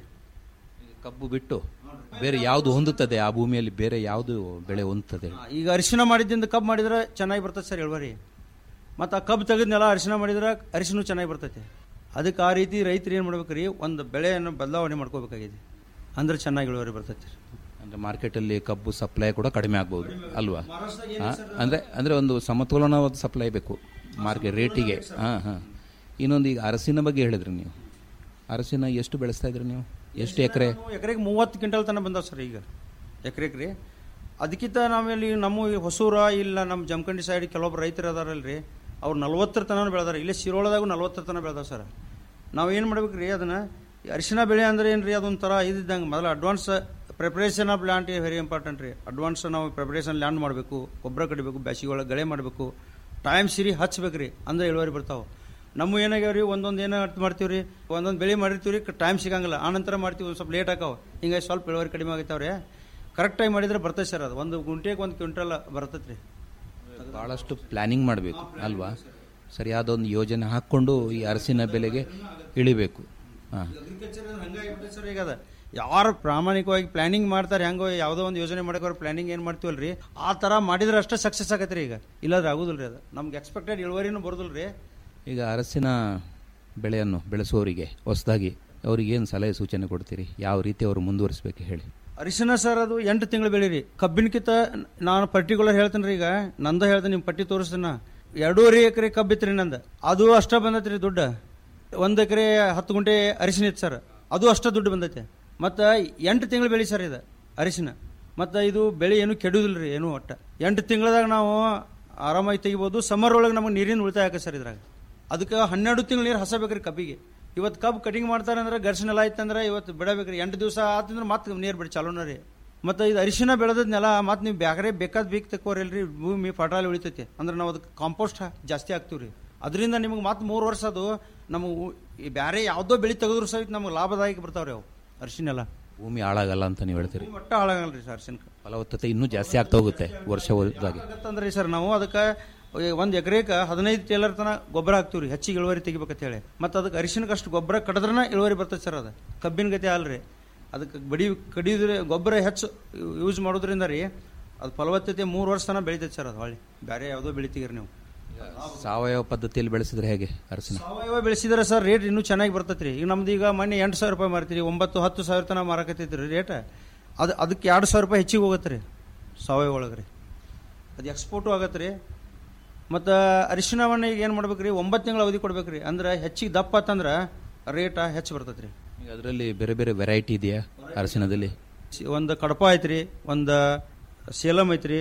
ಕಬ್ಬು ಬಿಟ್ಟು ಬೇರೆ ಯಾವುದು ಹೊಂದುತ್ತದೆ ಆ ಭೂಮಿಯಲ್ಲಿ ಬೇರೆ ಯಾವುದು ಬೆಳೆ ಹೊಂದುತ್ತದೆ ಈಗ ಅರಿಶಿನ ಮಾಡಿದ್ದಿಂದ ಕಬ್ಬು ಮಾಡಿದ್ರೆ ಚೆನ್ನಾಗಿ ಬರ್ತದೆ ಸರ್ ಇಳುವರಿ ಮತ್ತು ಆ ಕಬ್ಬು ತೆಗೆದ್ನೆಲ್ಲ ಅರಿಶಿನ ಮಾಡಿದ್ರೆ ಅರಿಶಿನ ಚೆನ್ನಾಗಿ ಬರ್ತೈತೆ ಅದಕ್ಕೆ ಆ ರೀತಿ ರೈತರು ಏನು ಮಾಡ್ಬೇಕು ರೀ ಒಂದು ಬೆಳೆಯನ್ನು ಬದಲಾವಣೆ ಮಾಡ್ಕೋಬೇಕಾಗಿದೆ ಅಂದ್ರೆ ಚೆನ್ನಾಗಿ ಇಳುವರಿ ಬರ್ತೈತೆ ಅಂದರೆ ಮಾರ್ಕೆಟಲ್ಲಿ ಕಬ್ಬು ಸಪ್ಲೈ ಕೂಡ ಕಡಿಮೆ ಆಗ್ಬೋದು ಅಲ್ವಾ ಹಾಂ ಅಂದರೆ ಅಂದರೆ ಒಂದು ಸಮತೋಲನವಾದ ಸಪ್ಲೈ ಬೇಕು ಮಾರ್ಕೆಟ್ ರೇಟಿಗೆ ಹಾಂ ಹಾಂ ಇನ್ನೊಂದು ಈಗ ಅರಸಿನ ಬಗ್ಗೆ ಹೇಳಿದ್ರಿ ನೀವು ಅರಸಿನ ಎಷ್ಟು ಬೆಳೆಸ್ತಾ ಇದ್ರಿ ನೀವು ಎಷ್ಟು ಎಕರೆ ಎಕರೆಗೆ ಮೂವತ್ತು ಕ್ವಿಂಟಲ್ ತನಕ ಬಂದಾವ ಸರ್ ಈಗ ಎಕರೆಗೆ ರೀ ಅದಕ್ಕಿಂತ ನಾವೆಲ್ಲಿ ನಮ್ಮ ಈ ಹೊಸೂರ ಇಲ್ಲ ನಮ್ಮ ಜಮಖಂಡಿ ಸೈಡ್ ಕೆಲವೊಬ್ರು ರೈತರು ಅದಾರಲ್ರಿ ಅವ್ರು ನಲ್ವತ್ತರ ತನಕ ಬೆಳೆದಾರೆ ಇಲ್ಲೇ ಶಿರೋಳದಾಗೂ ನಲ್ವತ್ತರ ತನಕ ಬೆಳೆದಾವ ಸರ್ ನಾವು ಏನು ಮಾಡ್ಬೇಕು ರೀ ಅದನ್ನು ಈ ಅರಿಶಿನ ಬೆಳೆ ಅಂದ್ರೆ ಏನು ರೀ ಅದೊಂಥರ ಇದ್ದಂಗೆ ಮೊದಲು advance preparation of land very important ರೀ ಅಡ್ವಾನ್ಸ್ ನಾವು ಪ್ರಿಪ್ರೇಷನ್ ಲ್ಯಾಂಡ್ ಮಾಡಬೇಕು ಗೊಬ್ಬರ ಕಡಿಬೇಕು ಬ್ಯಾಸಿಗೆ ಒಳಗೆ ಗಳೆ ಮಾಡಬೇಕು ಟೈಮ್ ಸಿರಿ ಹಚ್ಬೇಕು ರೀ ಅಂದ್ರೆ ಇಳುವರಿ ಬರ್ತಾವೆ ನಮ್ಮ ಏನಾಗ್ಯಾವ ರೀ ಒಂದೊಂದು ಏನೋ ಅರ್ಥ ಮಾಡ್ತೀವಿ ರೀ ಒಂದೊಂದು ಬೆಳೆ ಮಾಡಿರ್ತೀವಿ ರೀ ಟೈಮ್ ಸಿಗಂಗಿಲ್ಲ ಆನಂತರ ಮಾಡ್ತೀವಿ ಒಂದು ಸ್ವಲ್ಪ ಲೇಟ್ ಆಕಾವ ಹಿಂಗಾಗಿ ಸ್ವಲ್ಪ ಇಳುವರಿ ಕಡಿಮೆ ಆಗೈತಾವ್ರಿ ಕರೆಕ್ಟ್ ಟೈಮ್ ಮಾಡಿದ್ರೆ ಬರ್ತೈತೆ ಸರ್ ಅದು ಒಂದು ಗುಂಟೆಗೆ ಒಂದು ಕ್ವಿಂಟಲ್ ಬರ್ತೈತೆ ರೀ ಭಾಳಷ್ಟು ಪ್ಲಾನಿಂಗ್ ಮಾಡಬೇಕು ಅಲ್ವಾ ಸರಿಯಾದ ಒಂದು ಯೋಜನೆ ಹಾಕ್ಕೊಂಡು ಈ ಅರಸಿನ ಬೆಲೆಗೆ ಇಳಿಬೇಕು ಹಾಂ ಅಗ್ರಿಕಲ್ಚರ್ ಹಂಗಾಗಿಬಿಟ್ಟೈತೆ ಸರ್ ಈಗ ಅದ ಯಾರು ಪ್ರಾಮಾಣಿಕವಾಗಿ ಪ್ಲಾನಿಂಗ್ ಮಾಡ್ತಾರೆ ಹೆಂಗೋ ಯಾವುದೋ ಒಂದು ಯೋಜನೆ ಮಾಡಕ್ಕೆ ಪ್ಲಾನಿಂಗ್ ಏನು ಮಾಡ್ತೀವಲ್ರಿ ಆ ಥರ ಮಾಡಿದ್ರೆ ಅಷ್ಟೇ ಸಕ್ಸಸ್ ಆಗತ್ತೆ ರೀ ಈಗ ಇಲ್ಲಾದ್ರೆ ಆಗೋದಿಲ್ಲ ರೀ ಅದು ನಮ್ಗೆ ಎಕ್ಸ್ಪೆಕ್ಟೆಡ್ ಇಳುವರಿನೂ ಬರೋದಿಲ್ಲ ರೀ ಈಗ ಅರಸಿನ ಬೆಳೆಯನ್ನು ಬೆಳೆಸುವವರಿಗೆ ಹೊಸದಾಗಿ ಅವ್ರಿಗೆ ಏನು ಸಲಹೆ ಸೂಚನೆ ಕೊಡ್ತೀರಿ ಯಾವ ರೀತಿ ಅವರು ಮುಂದುವರಿಸಬೇಕು ಹೇಳಿ ಅರಿಶಿನ ಸರ್ ಅದು ಎಂಟು ತಿಂಗಳು ಬೆಳೆ ರೀ ಕಬ್ಬಿನಕಿಂತ ನಾನು ಪರ್ಟಿಕ್ಯುಲರ್ ಹೇಳ್ತೀನಿ ರೀ ಈಗ ನಂದ ಹೇಳ್ತೀನಿ ನಿಮ್ಮ ಪಟ್ಟಿ ತೋರಿಸ್ತೀನಿ ನಾ. ಎರಡೂವರೆ ಎಕರೆ ಕಬ್ಬಿತ್ತು ರೀ ನಂದು ಅದು ಅಷ್ಟ ಬಂದೈತೆ ರೀ ದುಡ್ಡು ಒಂದು ಎಕರೆ ಹತ್ತು ಗುಂಟೆ ಅರಿಶಿನ ಇತ್ತು ಸರ್ ಅದು ಅಷ್ಟ ದುಡ್ಡು ಬಂದೈತೆ ಮತ್ತು ಎಂಟು ತಿಂಗಳು ಬೆಳೆ ಸರ್ ಇದು ಅರಿಶಿನ ಮತ್ತು ಇದು ಬೆಳೆ ಏನು ಕೆಡುದಿಲ್ಲ ರೀ ಏನು ಒಟ್ಟು ಎಂಟು ತಿಂಗಳದಾಗ ನಾವು ಆರಾಮಾಗಿ ತೆಗಿಬೋದು ಸಮ್ಮರ್ ಒಳಗೆ ನಮಗೆ ನೀರಿನ ಉಳಿತಾಯ ಆಗುತ್ತೆ ಸರ್ ಇದ್ರಾಗ ಅದಕ್ಕೆ ಹನ್ನೆರಡು ತಿಂಗಳು ನೀರು ಹಸಬೇಕ್ರಿ ಕಬ್ಬಿಗೆ ಇವತ್ತು ಕಬ್ಬು ಕಟಿಂಗ್ ಮಾಡ್ತಾರೆ ಅಂದ್ರೆ ಘರ್ಷಣೆ ಎಲ್ಲ ಆಯ್ತಂದ್ರೆ ಇವತ್ತು ಬಿಡಬೇಕ್ರಿ ಎಂಟು ದಿವಸ ಆತಂದ್ರೆ ಮತ್ತೆ ನೀರು ಬಿಡಿ ಚಾಲೋನ ರೀ ಮತ್ತು ಇದು ಅರಿಶಿನ ಬೆಳೆದ ನೆಲ ಮತ್ತೆ ನೀವು ಬ್ಯಾಗ್ರೆ ಬೇಕಾದ ಬೀಕ್ ತಕೋರಿಲ್ರಿ ಭೂಮಿ ಫಟಾಲಿ ಉಳಿತೈತಿ ಅಂದ್ರೆ ನಾವು ಅದಕ್ಕೆ ಕಾಂಪೋಸ್ಟ್ ಜಾಸ್ತಿ ಹಾಕ್ತೀವಿ ರೀ ಅದರಿಂದ ನಿಮಗೆ ಮತ್ತೆ ಮೂರು ವರ್ಷ ಅದು ನಮಗೆ ಈ ಬೇರೆ ಯಾವುದೋ ಬೆಳೆ ತೆಗೆದ್ರು ಸಹಿತ ನಮಗೆ ಲಾಭದಾಯಕ ಬರ್ತಾವ್ರಿ ಅವು ಅರಿಶಿನ ಎಲ್ಲ ಭೂಮಿ ಹಾಳಾಗಲ್ಲ ಅಂತ ನೀವು ಹೇಳ್ತೀರಿ ಒಟ್ಟ ಹಾಳಾಗಲ್ಲ ರೀ ಸರ್ ಅರಿಶಿನ ಫಲವತ್ತತೆ ಇನ್ನೂ ಜಾಸ್ತಿ ಆಗ್ತಾ ಹೋಗುತ್ತೆ ವರ್ಷ ಹೋದಾಗೆ ಆಗತ್ತಂದ್ರೆ ಸರ್ ನಾವು ಅದಕ್ಕೆ ಒಂದು ಎಕರೆಗೆ ಹದಿನೈದು ಟೇಲರ್ ತನ ಗೊಬ್ಬರ ಹಾಕ್ತೀವಿ ರೀ ಹೆಚ್ಚಿಗೆ ಇಳುವರಿ ತೆಗಿಬೇಕಂತ ಹೇಳಿ ಮತ್ತು ಅದಕ್ಕೆ ಅರಿಶಿನಕ್ಕೆ ಅಷ್ಟು ಗೊಬ್ಬರ ಕಡದ್ರನ ಇಳುವರಿ ಬರ್ತದೆ ಸರ್ ಅದು ಕಬ್ಬಿನ ಗತಿ ಅಲ್ರಿ ಅದಕ್ಕೆ ಬಡಿ ಕಡಿದ್ರೆ ಗೊಬ್ಬರ ಹೆಚ್ಚು ಯೂಸ್ ಮಾಡೋದ್ರಿಂದ ರೀ ಅದು ಫಲವತ್ತತೆ ಮೂರು ವರ್ಷ ತನಕ ಬೆಳಿತೈತೆ ಸರ್ ಅದು ಹೊಳ್ಳಿ ಬೇರೆ ಯಾವುದೋ ಬೆಳಿತೀರಿ ನೀವು ಸಾವಯವ ಪದ್ಧತಿಯಲ್ಲಿ ಬೆಳೆಸಿದ್ರೆ ಹೇಗೆ ಅರಸಿನ ಸಾವಯವ ಬೆಳೆಸಿದ್ರೆ ಸರ್ ರೇಟ್ ಇನ್ನೂ ಚೆನ್ನಾಗಿ ಬರ್ತೈತೆ ರೀ ಈಗ ನಮ್ದು ಈಗ ಮೊನ್ನೆ ಎಂಟು ಸಾವಿರ ರೂಪಾಯಿ ಮಾರ್ತೀರಿ ಒಂಬತ್ತು ಹತ್ತು ಸಾವಿರ ತನಕ ಮಾರಾಕತ್ತೈತಿ ರೀ ರೇಟ್ ಅದು ಅದಕ್ಕೆ ಎರಡು ಸಾವಿರ ರೂಪಾಯಿ ಹೆಚ್ಚಿಗೆ ಹೋಗುತ್ತೆ ರೀ ಸಾವಯವ ಒಳಗೆ ರೀ ಅದು ಎಕ್ಸ್ಪೋರ್ಟು ಆಗತ್ತೆ ರೀ ಮತ್ತು ಅರಿಶಿನವನ್ನ ಈಗ ಏನು ಮಾಡ್ಬೇಕು ರೀ ಒಂಬತ್ತು ತಿಂಗಳ ಅವಧಿ ಕೊಡ್ಬೇಕು ರೀ ಅಂದ್ರೆ ಹೆಚ್ಚಿಗೆ ದಪ್ಪ ಆತಂದ್ರೆ ರೇಟ ಹೆಚ್ಚು ಬರ್ತೈತೆ ರೀ ಈಗ ಅದರಲ್ಲಿ ಬೇರೆ ಬೇರೆ ವೆರೈಟಿ ಇದೆಯಾ ಅರಸಿನದಲ್ಲಿ ಒಂದು ಕಡಪ ಐತ್ರಿ ಒಂದು ಸೇಲಂ ಐತ್ರಿ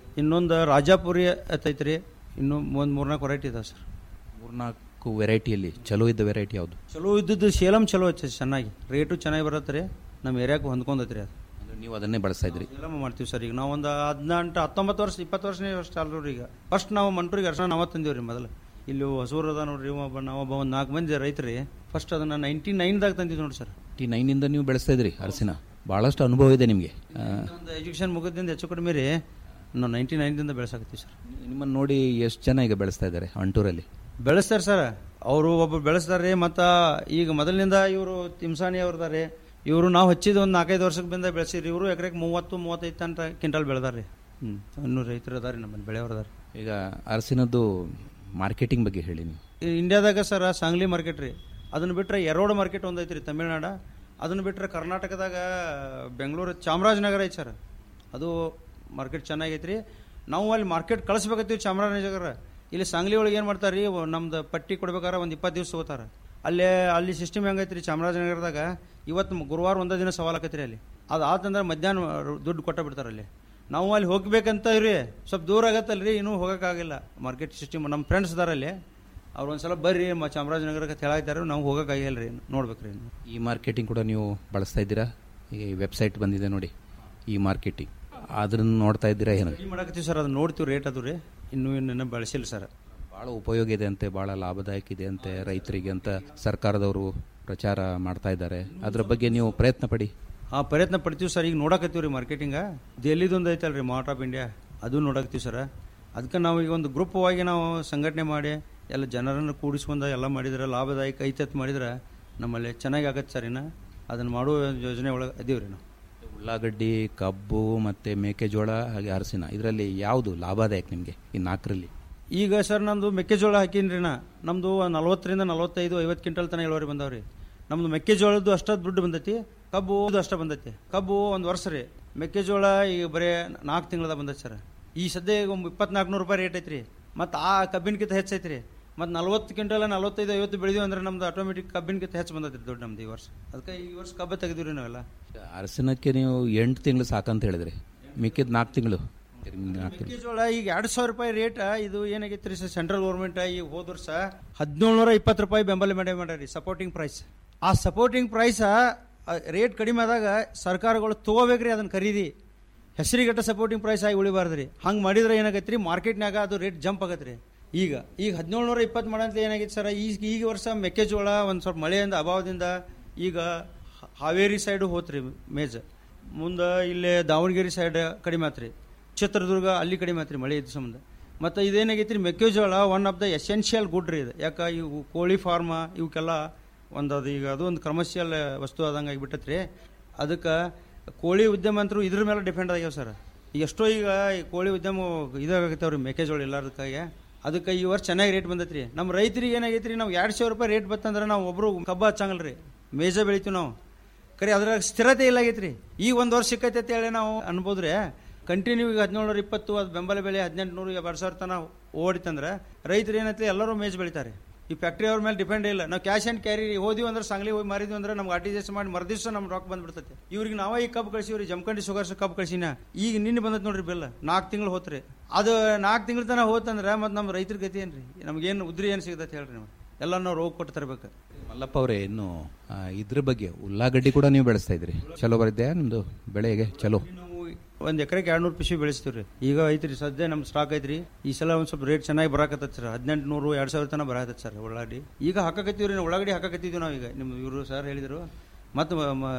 ಇನ್ನೊಂದು ರಾಜಾಪುರಿ ಐತೈತ್ರಿ ಇನ್ನು ಒಂದು ಮೂರ್ನಾಲ್ಕು ವೆರೈಟಿ ಇದಾವೆ ಸರ್ ಮೂರ್ನಾಲ್ಕು ವೆರೈಟಿಯಲ್ಲಿ ಚಲೋ ಇದ್ದ ವೆರೈಟಿ ಯಾವುದು ಚಲೋ ಇದ್ದದ್ದು ಸೇಲಂ ಚಲೋ ಐತೆ ಚೆನ್ನಾಗಿ ರೇಟು ಚೆನ್ನಾಗಿ ಬರತ್ತೆ ರೀ ನಮ್ಮ ಏರಿಯಾಕ್ಕೆ ಹೊಂದ್ಕೊಂಡೈತ್ರಿ ಅದು ಅಂದ್ರೆ ನೀವು ಅದನ್ನೇ ಬಳಸ್ತಾ ಇದ್ರಿ ಸೇಲಂ ಮಾಡ್ತೀವಿ ಸರ್ ಈಗ ನಾವು ಒಂದು ಹದಿನೆಂಟು ಹತ್ತೊಂಬತ್ತು ವರ್ಷ ಇಪ್ಪತ್ತು ವರ್ಷನೇ ವರ್ಷ ಚಾಲ್ರಿ ಈಗ ಫಸ್ಟ್ ನಾವು ಮಂಟ್ರಿಗೆ ಅರ್ಶನ ನಾವ ತಂದೀವಿ ರೀ ಮೊದಲು ಇಲ್ಲಿ ಹೊಸೂರು ಅದ ನೋಡ್ರಿ ಇವ ಒಬ್ಬ ನಾವೊಬ್ಬ ಒಂದು ನಾಲ್ಕು ಮಂದಿ ರೈತರಿ ಫಸ್ಟ್ ಅದನ್ನ ನೈನ್ಟಿ ನೈನ್ದಾಗ ತಂದಿದ್ದು ನೋಡಿ ಸರ್ ಟಿ ನೈನಿಂದ ನೀವು ಬೆಳೆಸ್ತಾ ಇದ್ರಿ ಅರಸಿನ ಭಾಳಷ್ಟು ಅನುಭವ ಇದೆ ನಿಮಗೆ ಒಂದು ಎಜುಕೇಷನ್ ಮುಗಿದಿಂದ ಹೆಚ್ಚು ಕಡಿಮೆ ರೀ ನಾವು ನೈನ್ಟಿ ನೈನ್ದಿಂದ ಬೆಳೆಸಾಕತ್ತೀವಿ ಸರ್ ನಿಮ್ಮನ್ನು ನೋಡಿ ಎಷ್ಟು ಜನ ಈಗ ಬೆಳೆಸ್ತಾ ಇದ್ದಾರೆ ಅಂಟೂರಲ್ಲಿ ಬೆಳೆಸ್ತಾರೆ ಸರ್ ಅವರು ಒಬ್ಬರು ಬೆಳೆಸ್ತಾರೆ ಮತ್ತು ಈಗ ಮೊದಲಿನಿಂದ ಇವರು ತಿಮ್ಸಾನಿ ಅವ್ರದಾರೆ ಇವರು ನಾವು ಹಚ್ಚಿದ ಒಂದು ನಾಲ್ಕೈದು ವರ್ಷಕ್ಕೆ ಬಂದ ಬೆಳೆಸಿರಿ ಇವರು ಎಕರೆಗೆ ಮೂವತ್ತು ಮೂವತ್ತೈದು ತನಕ ಕ್ವಿಂಟಲ್ ಬೆಳೆದಾರೆ ಹ್ಞೂ ಇನ್ನೂರು ರೈತರು ಅದಾರೆ ನಮ್ಮಲ್ಲಿ ಬೆಳೆಯವ್ರು ಅದಾರೆ ಈಗ ಅರಸಿನದ್ದು ಮಾರ್ಕೆಟಿಂಗ್ ಬಗ್ಗೆ ಹೇಳಿ ನೀವು ಈ ಇಂಡಿಯಾದಾಗ ಸರ್ ಸಾಂಗ್ಲಿ ಮಾರ್ಕೆಟ್ ರೀ ಅದನ್ನು ಬಿಟ್ಟರೆ ಎರೋಡ್ ಮಾರ್ಕೆಟ್ ಒಂದು ಐತ್ರಿ ತಮಿಳ್ನಾಡ ಅದನ್ನು ಬಿಟ್ಟರೆ ಕರ್ನಾಟಕದಾಗ ಬೆಂಗಳೂರು ಚಾಮರಾಜನಗರ ಐತೆ ಸರ್ ಅದು ಮಾರ್ಕೆಟ್ ಚೆನ್ನಾಗೈತ್ರಿ ನಾವು ಅಲ್ಲಿ ಮಾರ್ಕೆಟ್ ಕಳಿಸ್ಬೇಕತ್ತೀವಿ ಚಾಮರಾಜನಗರ ಇಲ್ಲಿ ಸಾಂಗ್ಲಿ ಒಳಗೆ ಏನು ಮಾಡ್ತಾರೆ ರೀ ನಮ್ದು ಪಟ್ಟಿ ಕೊಡ್ಬೇಕಾದ್ರೆ ಒಂದು ಇಪ್ಪತ್ತು ದಿವಸ ಹೋಗ್ತಾರೆ ಅಲ್ಲೇ ಅಲ್ಲಿ ಸಿಸ್ಟಮ್ ಹೆಂಗೈತ್ರಿ ಚಾಮರಾಜನಗರದಾಗ ಇವತ್ತು ಗುರುವಾರ ಒಂದೇ ದಿನ ಸವಾಲ್ ಆಕೈತ್ರಿ ಅಲ್ಲಿ ಅದು ಆತಂದ್ರೆ ಮಧ್ಯಾಹ್ನ ದುಡ್ಡು ಕೊಟ್ಟ ಬಿಡ್ತಾರೆ ಅಲ್ಲಿ ನಾವು ಅಲ್ಲಿ ಹೋಗ್ಬೇಕಂತ ರೀ ಸ್ವಲ್ಪ ದೂರ ಆಗತ್ತಲ್ರಿ ಇನ್ನೂ ಹೋಗೋಕ್ಕಾಗಿಲ್ಲ ಮಾರ್ಕೆಟ್ ಸಿಸ್ಟಮ್ ನಮ್ಮ ಫ್ರೆಂಡ್ಸ್ ಅದಾರಲ್ಲಿ ಅವ್ರು ಒಂದ್ಸಲ ಬರ್ರಿ ಮ ಚಾಮರಾಜನಗರಕ್ಕೆ ಹೇಳಾಯ್ತಾರೆ ನಾವು ಹೋಗೋಕ್ಕಾಗಿಲ್ಲ ರೀ ನೋಡ್ಬೇಕ್ರಿ ಈ ಮಾರ್ಕೆಟಿಂಗ್ ಕೂಡ ನೀವು ಬಳಸ್ತಾ ಇದ್ದೀರಾ ಈಗ ಈ ವೆಬ್ಸೈಟ್ ಬಂದಿದೆ ನೋಡಿ ಈ ಮಾರ್ಕೆಟಿಂಗ್ ಅದನ್ನು ನೋಡ್ತಾ ಇದ್ದೀರಾ ಏನು ರೆಡಿ ಮಾಡಕತ್ತೀವಿ ಸರ್ ಅದು ನೋಡ್ತೀವಿ ರೇಟ್ ಅದು ರೀ ಇನ್ನೂ ಇನ್ನೂ ಬಳಸಿಲ್ಲ ಸರ್ ಭಾಳ ಉಪಯೋಗ ಇದೆ ಅಂತೆ ಭಾಳ ಲಾಭದಾಯಕ ಇದೆ ಅಂತೆ ರೈತರಿಗೆ ಅಂತ ಸರ್ಕಾರದವರು ಪ್ರಚಾರ ಮಾಡ್ತಾ ಇದ್ದಾರೆ ಅದ್ರ ಬಗ್ಗೆ ನೀವು ಪ್ರಯತ್ನ ಪಡಿ ಹಾಂ ಪ್ರಯತ್ನ ಪಡ್ತೀವಿ ಸರ್ ಈಗ ನೋಡಕತ್ತೀವಿ ರೀ ಮಾರ್ಕೆಟಿಂಗ ದೆಲ್ಲಿದೊಂದು ಐತಲ್ರಿ ಮಾರ್ಟ್ ಆಫ್ ಇಂಡಿಯಾ ಅದು ನೋಡಕತ್ತೀವಿ ಸರ್ ಅದಕ್ಕೆ ನಾವು ಈಗ ಒಂದು ಗ್ರೂಪವಾಗಿ ನಾವು ಸಂಘಟನೆ ಮಾಡಿ ಎಲ್ಲ ಜನರನ್ನು ಕೂಡಿಸ್ಕೊಂಡು ಎಲ್ಲ ಮಾಡಿದ್ರೆ ಲಾಭದಾಯಕ ಐತತ್ ಮಾಡಿದ್ರೆ ನಮ್ಮಲ್ಲಿ ಚೆನ್ನಾಗಿ ಆಗತ್ತೆ ಸರ್ ಇನ್ನು ಅದನ್ನು ಮಾಡುವ ಯೋಜನೆ ಒಳಗೆ ಅದೀವಿ ರೀ ನಾವು ಉಳ್ಳಾಗಡ್ಡಿ ಕಬ್ಬು ಮತ್ತು ಮೇಕೆಜೋಳ ಹಾಗೆ ಅರಸಿನ ಇದರಲ್ಲಿ ಯಾವುದು ಲಾಭದಾಯಕ ನಿಮಗೆ ಈ ನಾಲ್ಕರಲ್ಲಿ ಈಗ ಸರ್ ನಮ್ಮದು ಮೆಕ್ಕೆಜೋಳ ಹಾಕೀನಿ ನಾ ನಮ್ಮದು ನಲ್ವತ್ತರಿಂದ ನಲ್ವತ್ತೈದು ಐವತ್ತು ಕ್ವಿಂಟಲ್ ತನಕ ಇಳುವರಿ ಬಂದಾವ್ರಿ ನಮ್ದು ಮೆಕ್ಕೆಜೋಳದ್ದು ಅಷ್ಟ ದುಡ್ಡು ಬಂದೈತಿ ಕಬ್ಬು ಅಷ್ಟ ಬಂದೈತಿ ಕಬ್ಬು ಒಂದು ವರ್ಷ ರೀ ಮೆಕ್ಕೆಜೋಳ ಈಗ ಬರೀ ನಾಲ್ಕು ತಿಂಗಳದ ಬಂದೈತಿ ಸರ್ ಈ ಸದ್ಯ ಈಗ ಒಂದು ಇಪ್ಪತ್ನಾಲ್ಕು ನೂರು ರೂಪಾಯಿ ರೇಟ್ ಐತ್ರಿ ಮತ್ತು ಆ ಕಬ್ಬಿನಕಿಂತ ಹೆಚ್ಚೈತ್ರಿ ಮತ್ತು ನಲ್ವತ್ತು ಕ್ವಿಂಟಲ್ ನಲ್ವತ್ತೈದು ಐವತ್ತು ಬೆಳೆದಿವಿ ಅಂದ್ರೆ ನಮ್ದು ಆಟೋಮೆಟಿಕ್ ಕಬ್ಬಿನಕಿಂತ ಹೆಚ್ಚು ಬಂದೈತಿ ದುಡ್ಡು ನಮ್ದು ಈ ವರ್ಷ ಅದಕ್ಕೆ ಈ ವರ್ಷ ಕಬ್ಬ ತೆಗೆದಿವ್ರಿ ನಾವೆಲ್ಲ ಅರಸಿನಕ್ಕೆ ನೀವು ಎಂಟು ತಿಂಗಳು ಸಾಕಂತ ಹೇಳಿದ್ರಿ ಮಿಕ್ಕಿದ ನಾಲ್ಕು ತಿಂಗಳು ನಾಲ್ಕು ತಿಂಗಳು ಮೆಕ್ಕೆಜೋಳ ಈಗ ಎರಡು ಸಾವಿರ ರೂಪಾಯಿ ರೇಟ್ ಇದು ಏನಾಗೈತೆ ರೀ ಸರ್ ಸೆಂಟ್ರಲ್ ಗೌರ್ಮೆಂಟ್ ಈಗ ಹೋದ ವರ್ಷ ಹದಿನೇಳ್ನೂರ ಇಪ್ಪತ್ತು ರೂಪಾಯಿ ಬೆಂಬಲ ಮಾಡಿ ಮಾಡ್ಯಾರಿ ಸಪೋರ್ಟಿಂಗ್ ಪ್ರೈಸ್ ಆ ಸಪೋರ್ಟಿಂಗ್ ಪ್ರೈಸ್ ರೇಟ್ ಕಡಿಮೆ ಆದಾಗ ಸರ್ಕಾರಗಳು ತಗೋಬೇಕ್ರಿ ಅದನ್ನ ಖರೀದಿ ಹೆಸರಿಗಟ್ಟ ಸಪೋರ್ಟಿಂಗ್ ಪ್ರೈಸ್ ಆಗಿ ಉಳಿಬಾರ್ದು ರೀ ಹಂಗೆ ಮಾಡಿದ್ರೆ ಏನಾಗೈತೆ ರೀ ಮಾರ್ಕೆಟ್ನಾಗ ಅದು ರೇಟ್ ಜಂಪ್ ಆಗತ್ತೆ ರೀ ಈಗ ಈಗ ಹದಿನೇಳ್ನೂರ ಇಪ್ಪತ್ತು ಮಾಡಂತ ಏನಾಗೈತೆ ಸರ್ ಈಗ ಈಗ ವರ್ಷ ಮೆಕ್ಕೆಜೋಳ ಒಂದು ಸ್ವಲ್ಪ ಮಳೆಯಿಂದ ಅಭಾವದಿಂದ ಈಗ ಹಾವೇರಿ ಸೈಡು ಹೋತ್ರಿ ಮೇಜ್ ಮುಂದೆ ಇಲ್ಲೇ ದಾವಣಗೆರೆ ಸೈಡ್ ಕಡಿಮೆ ಆತ್ರಿ ಚಿತ್ರದುರ್ಗ ಅಲ್ಲಿ ಕಡಿಮೆ ಆತ್ರಿ ಮಳೆ ಇದ್ದ ಸಂಬಂಧ ಮತ್ತು ಇದೇನಾಗೈತಿ ರೀ ಮೆಕ್ಕೆಜೋಳ one of the essential good ರೀ ಇದು ಯಾಕೆ ಇವು ಕೋಳಿ ಫಾರ್ಮ ಇವಕ್ಕೆಲ್ಲ ಒಂದು ಅದು ಈಗ ಅದು ಒಂದು ಕಮರ್ಷಿಯಲ್ ವಸ್ತು ಆದಂಗೆ ಆಗಿಬಿಟ್ಟತ್ರಿ ಅದಕ್ಕೆ ಕೋಳಿ ಉದ್ಯಮ ಅಂತರೂ ಇದ್ರ ಮೇಲೆ ಡಿಪೆಂಡ್ ಆಗ್ಯಾವ ಸರ್ ಈಗ ಎಷ್ಟೋ ಈಗ ಈ ಕೋಳಿ ಉದ್ಯಮ ಇದಾಗತ್ತವ್ರಿ ಮೆಕ್ಕೆಜೋಳ ಎಲ್ಲದಕ್ಕಾಗೆ ಅದಕ್ಕೆ ಈ ವರ್ಷ ಚೆನ್ನಾಗಿ ರೇಟ್ ಬಂದೈತ್ರಿ ನಮ್ಮ ರೈತರಿಗೆ ಏನಾಗೈತೆ ರೀ ನಾವು ಎರಡು ಸಾವಿರ ರೂಪಾಯಿ ರೇಟ್ ಬತ್ತಂದ್ರೆ ನಾವು ಒಬ್ಬರು ಕಬ್ಬ ಹಚ್ಚಂಗಲ್ಲ ರೀ ಮೇಜ ಬೆಳಿತೀವಿ ನಾವು ಕರೆ ಅದ್ರಾಗ ಸ್ಥಿರತೆ ಇಲ್ಲ ಆಗೈತ್ರಿ ಈಗ ಒಂದು ವರ್ಷ ಸಿಕ್ಕೈತೆ ಅಂತ ಹೇಳಿ ನಾವು ಅನ್ಬೋದ್ರಿ ಕಂಟಿನ್ಯೂ ಈಗ ಹದಿನೇಳು ಇಪ್ಪತ್ತು ಅದು ಬೆಂಬಲ ಬೆಲೆ ಹದಿನೆಂಟು ನೂರು ಎರಡು ಸಾವಿರ ತನಕ ಓಡಿತಂದ್ರೆ ರೈತರು ಏನೈತಿ ಎಲ್ಲರೂ ಮೇಜ್ ಬೆಳಿತಾರೆ ಈ ಫ್ಯಾಕ್ಟ್ರಿ ಅವ್ರ ಮೇಲೆ ಡಿಪೆಂಡ್ ಇಲ್ಲ ನಾವು ಕ್ಯಾಶ್ ಆ್ಯಂಡ್ ಕ್ಯಾರಿ ಹೋದಿವಿ ಅಂದ್ರೆ ಸಂಗ್ಲಿ ಹೋಗಿ ಮಾರಿದ್ವಿ ಅಂದ್ರೆ ನಮ್ಗೆ ಆರ್ ಟಿ ಜಿ ಎಸ್ ಮಾಡಿ ಮರ್ದಿವ್ಸ ನಮ್ಮ ರೊಕ್ಕ ಬಂದ್ಬಿಡ್ತೈತೆ ಇವ್ರಿಗೆ ನಾವೇ ಈ ಕಬ್ಬು ಕಳಿಸಿವ್ರಿ ಜಮಖಂಡಿ ಶುಗರ್ಸ್ ಕಬ್ಬು ಕಳಿಸಿನ ಈಗ ನಿನ್ನೆ ಬಂದೈತೆ ನೋಡ್ರಿ ಬಿಲ್ ನಾಲ್ಕು ತಿಂಗಳು ಹೋತ್ರಿ ಅದು ನಾಲ್ಕು ತಿಂಗಳ ತನಕ ಹೋತಂದ್ರೆ ಮತ್ತೆ ನಮ್ಮ ರೈತರ ಗತಿ ಏನ್ರಿ ನಮ್ಗೇನು ಉದ್ರಿ ಏನು ಸಿಗತ್ತೆ ಹೇಳ್ರಿ ನೀವು ಎಲ್ಲ ನಾವು ರೋಗ ಕೊಟ್ಟು ತರಬೇಕು ಮಲ್ಲಪ್ಪ ಅವರೇ ಇನ್ನು ಆ, ಇದ್ರ ಬಗ್ಗೆ ಉಳ್ಳಾಗಡ್ಡಿ ಕೂಡ ನೀವು ಬೆಳೆಸ್ತಾ ಇದ್ರಿ ಚಲೋ ಬರಿದ್ದೆ ನಿಮ್ದು ಬೆಳೆಗೆ ಚಲೋ ಒಂದು ಎಕರೆಗೆ ಎರಡು ನೂರು ಪಿಸಿ ಬೆಳೆಸ್ತೀವಿ ರೀ ಈಗ ಐತ್ರಿ ಸದ್ಯ ನಮ್ಮ ಸ್ಟಾಕ್ ಐತ್ರಿ ಈ ಸಲ ಒಂದು ಸ್ವಲ್ಪ ರೇಟ್ ಚೆನ್ನಾಗಿ ಬರಾಕತ್ತೈತೆ ಸರ್ ಹದಿನೆಂಟು ನೂರು ಎರಡು ಸಾವಿರ ತನಕ ಬರಾಕತ್ತೈತೆ ಸರ್ ಉಳ್ಳಾಗಡ್ಡಿ ಈಗ ಹಾಕಕತ್ತೀವಿ ರೀ ನಾವು ಉಳ್ಳಾಗಡ್ಡಿ ಹಾಕಕತ್ತಿದ್ವಿ ನಾವು ಈಗ ನಿಮ್ಮ ಇವರು ಸರ್ ಹೇಳಿದರು ಮತ್ತು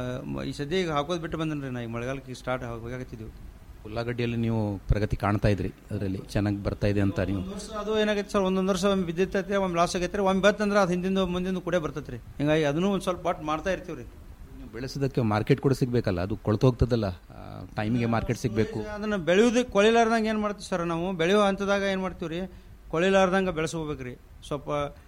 ಈ ಸದ್ಯ ಈಗ ಹಾಕೋದು ಬಿಟ್ಟು ಬಂದನ್ರಿ ನಾ ಈಗ ಮಳೆಗಾಲಕ್ಕೆ ಸ್ಟಾರ್ಟ್ ಹೋಗಾಕತ್ತಿದ್ದೀವಿ ಉಳ್ಳಾಗಡ್ಡಿಯಲ್ಲಿ ನೀವು ಪ್ರಗತಿ ಕಾಣ್ತಾ ಇದ್ರಿ ಅದರಲ್ಲಿ ಚೆನ್ನಾಗಿ ಬರ್ತಾ ಇದೆ ಅಂತ ನೀವು ವರ್ಷ ಅದು ಏನಾಗೈತೆ ಸರ್ ಒಂದೊಂದು ವರ್ಷ ಒಮ್ಮೆ ಬಿದ್ದಿರ್ತೈತೆ ಒಮ್ಮೆ ಲಾಸ್ ಆಗೈತೆ ಒಮ್ಮೆ ಬತ್ತಂದ್ರೆ ಅದು ಹಿಂದಿಂದ ಮುಂದಿಂದ ಕೂಡ ಬರ್ತೈತೆ ರೀ ಹಿಂಗಾಗಿ ಅದನ್ನು ಒಂದು ಸ್ವಲ್ಪ ಬಾಟ್ ಮಾಡ್ತಾ ಇರ್ತೀವಿ ರೀ ನೀವು ಬೆಳೆಸೋದಕ್ಕೆ ಮಾರ್ಕೆಟ್ ಕೂಡ ಸಿಗ್ಬೇಕಲ್ಲ ಅದು ಕೊಳ್ತೋಗ್ತದಲ್ಲ ಟೈಮಿಗೆ ಮಾರ್ಕೆಟ್ ಸಿಗಬೇಕು ಅದನ್ನ ಬೆಳೆಯೋದಕ್ಕೆ ಕೊಳಿಲಾರ್ದಂಗೆ ಏನು ಮಾಡ್ತೀವಿ ಸರ್ ನಾವು ಬೆಳೆಯೋ ಹಂತದಾಗ ಏನು ಮಾಡ್ತೀವಿ ರೀ ಕೊಳಿಲಾರ್ದಂಗೆ ಬೆಳೆಸ್ಕೋಬೇಕು ರೀ ಸ್ವಲ್ಪ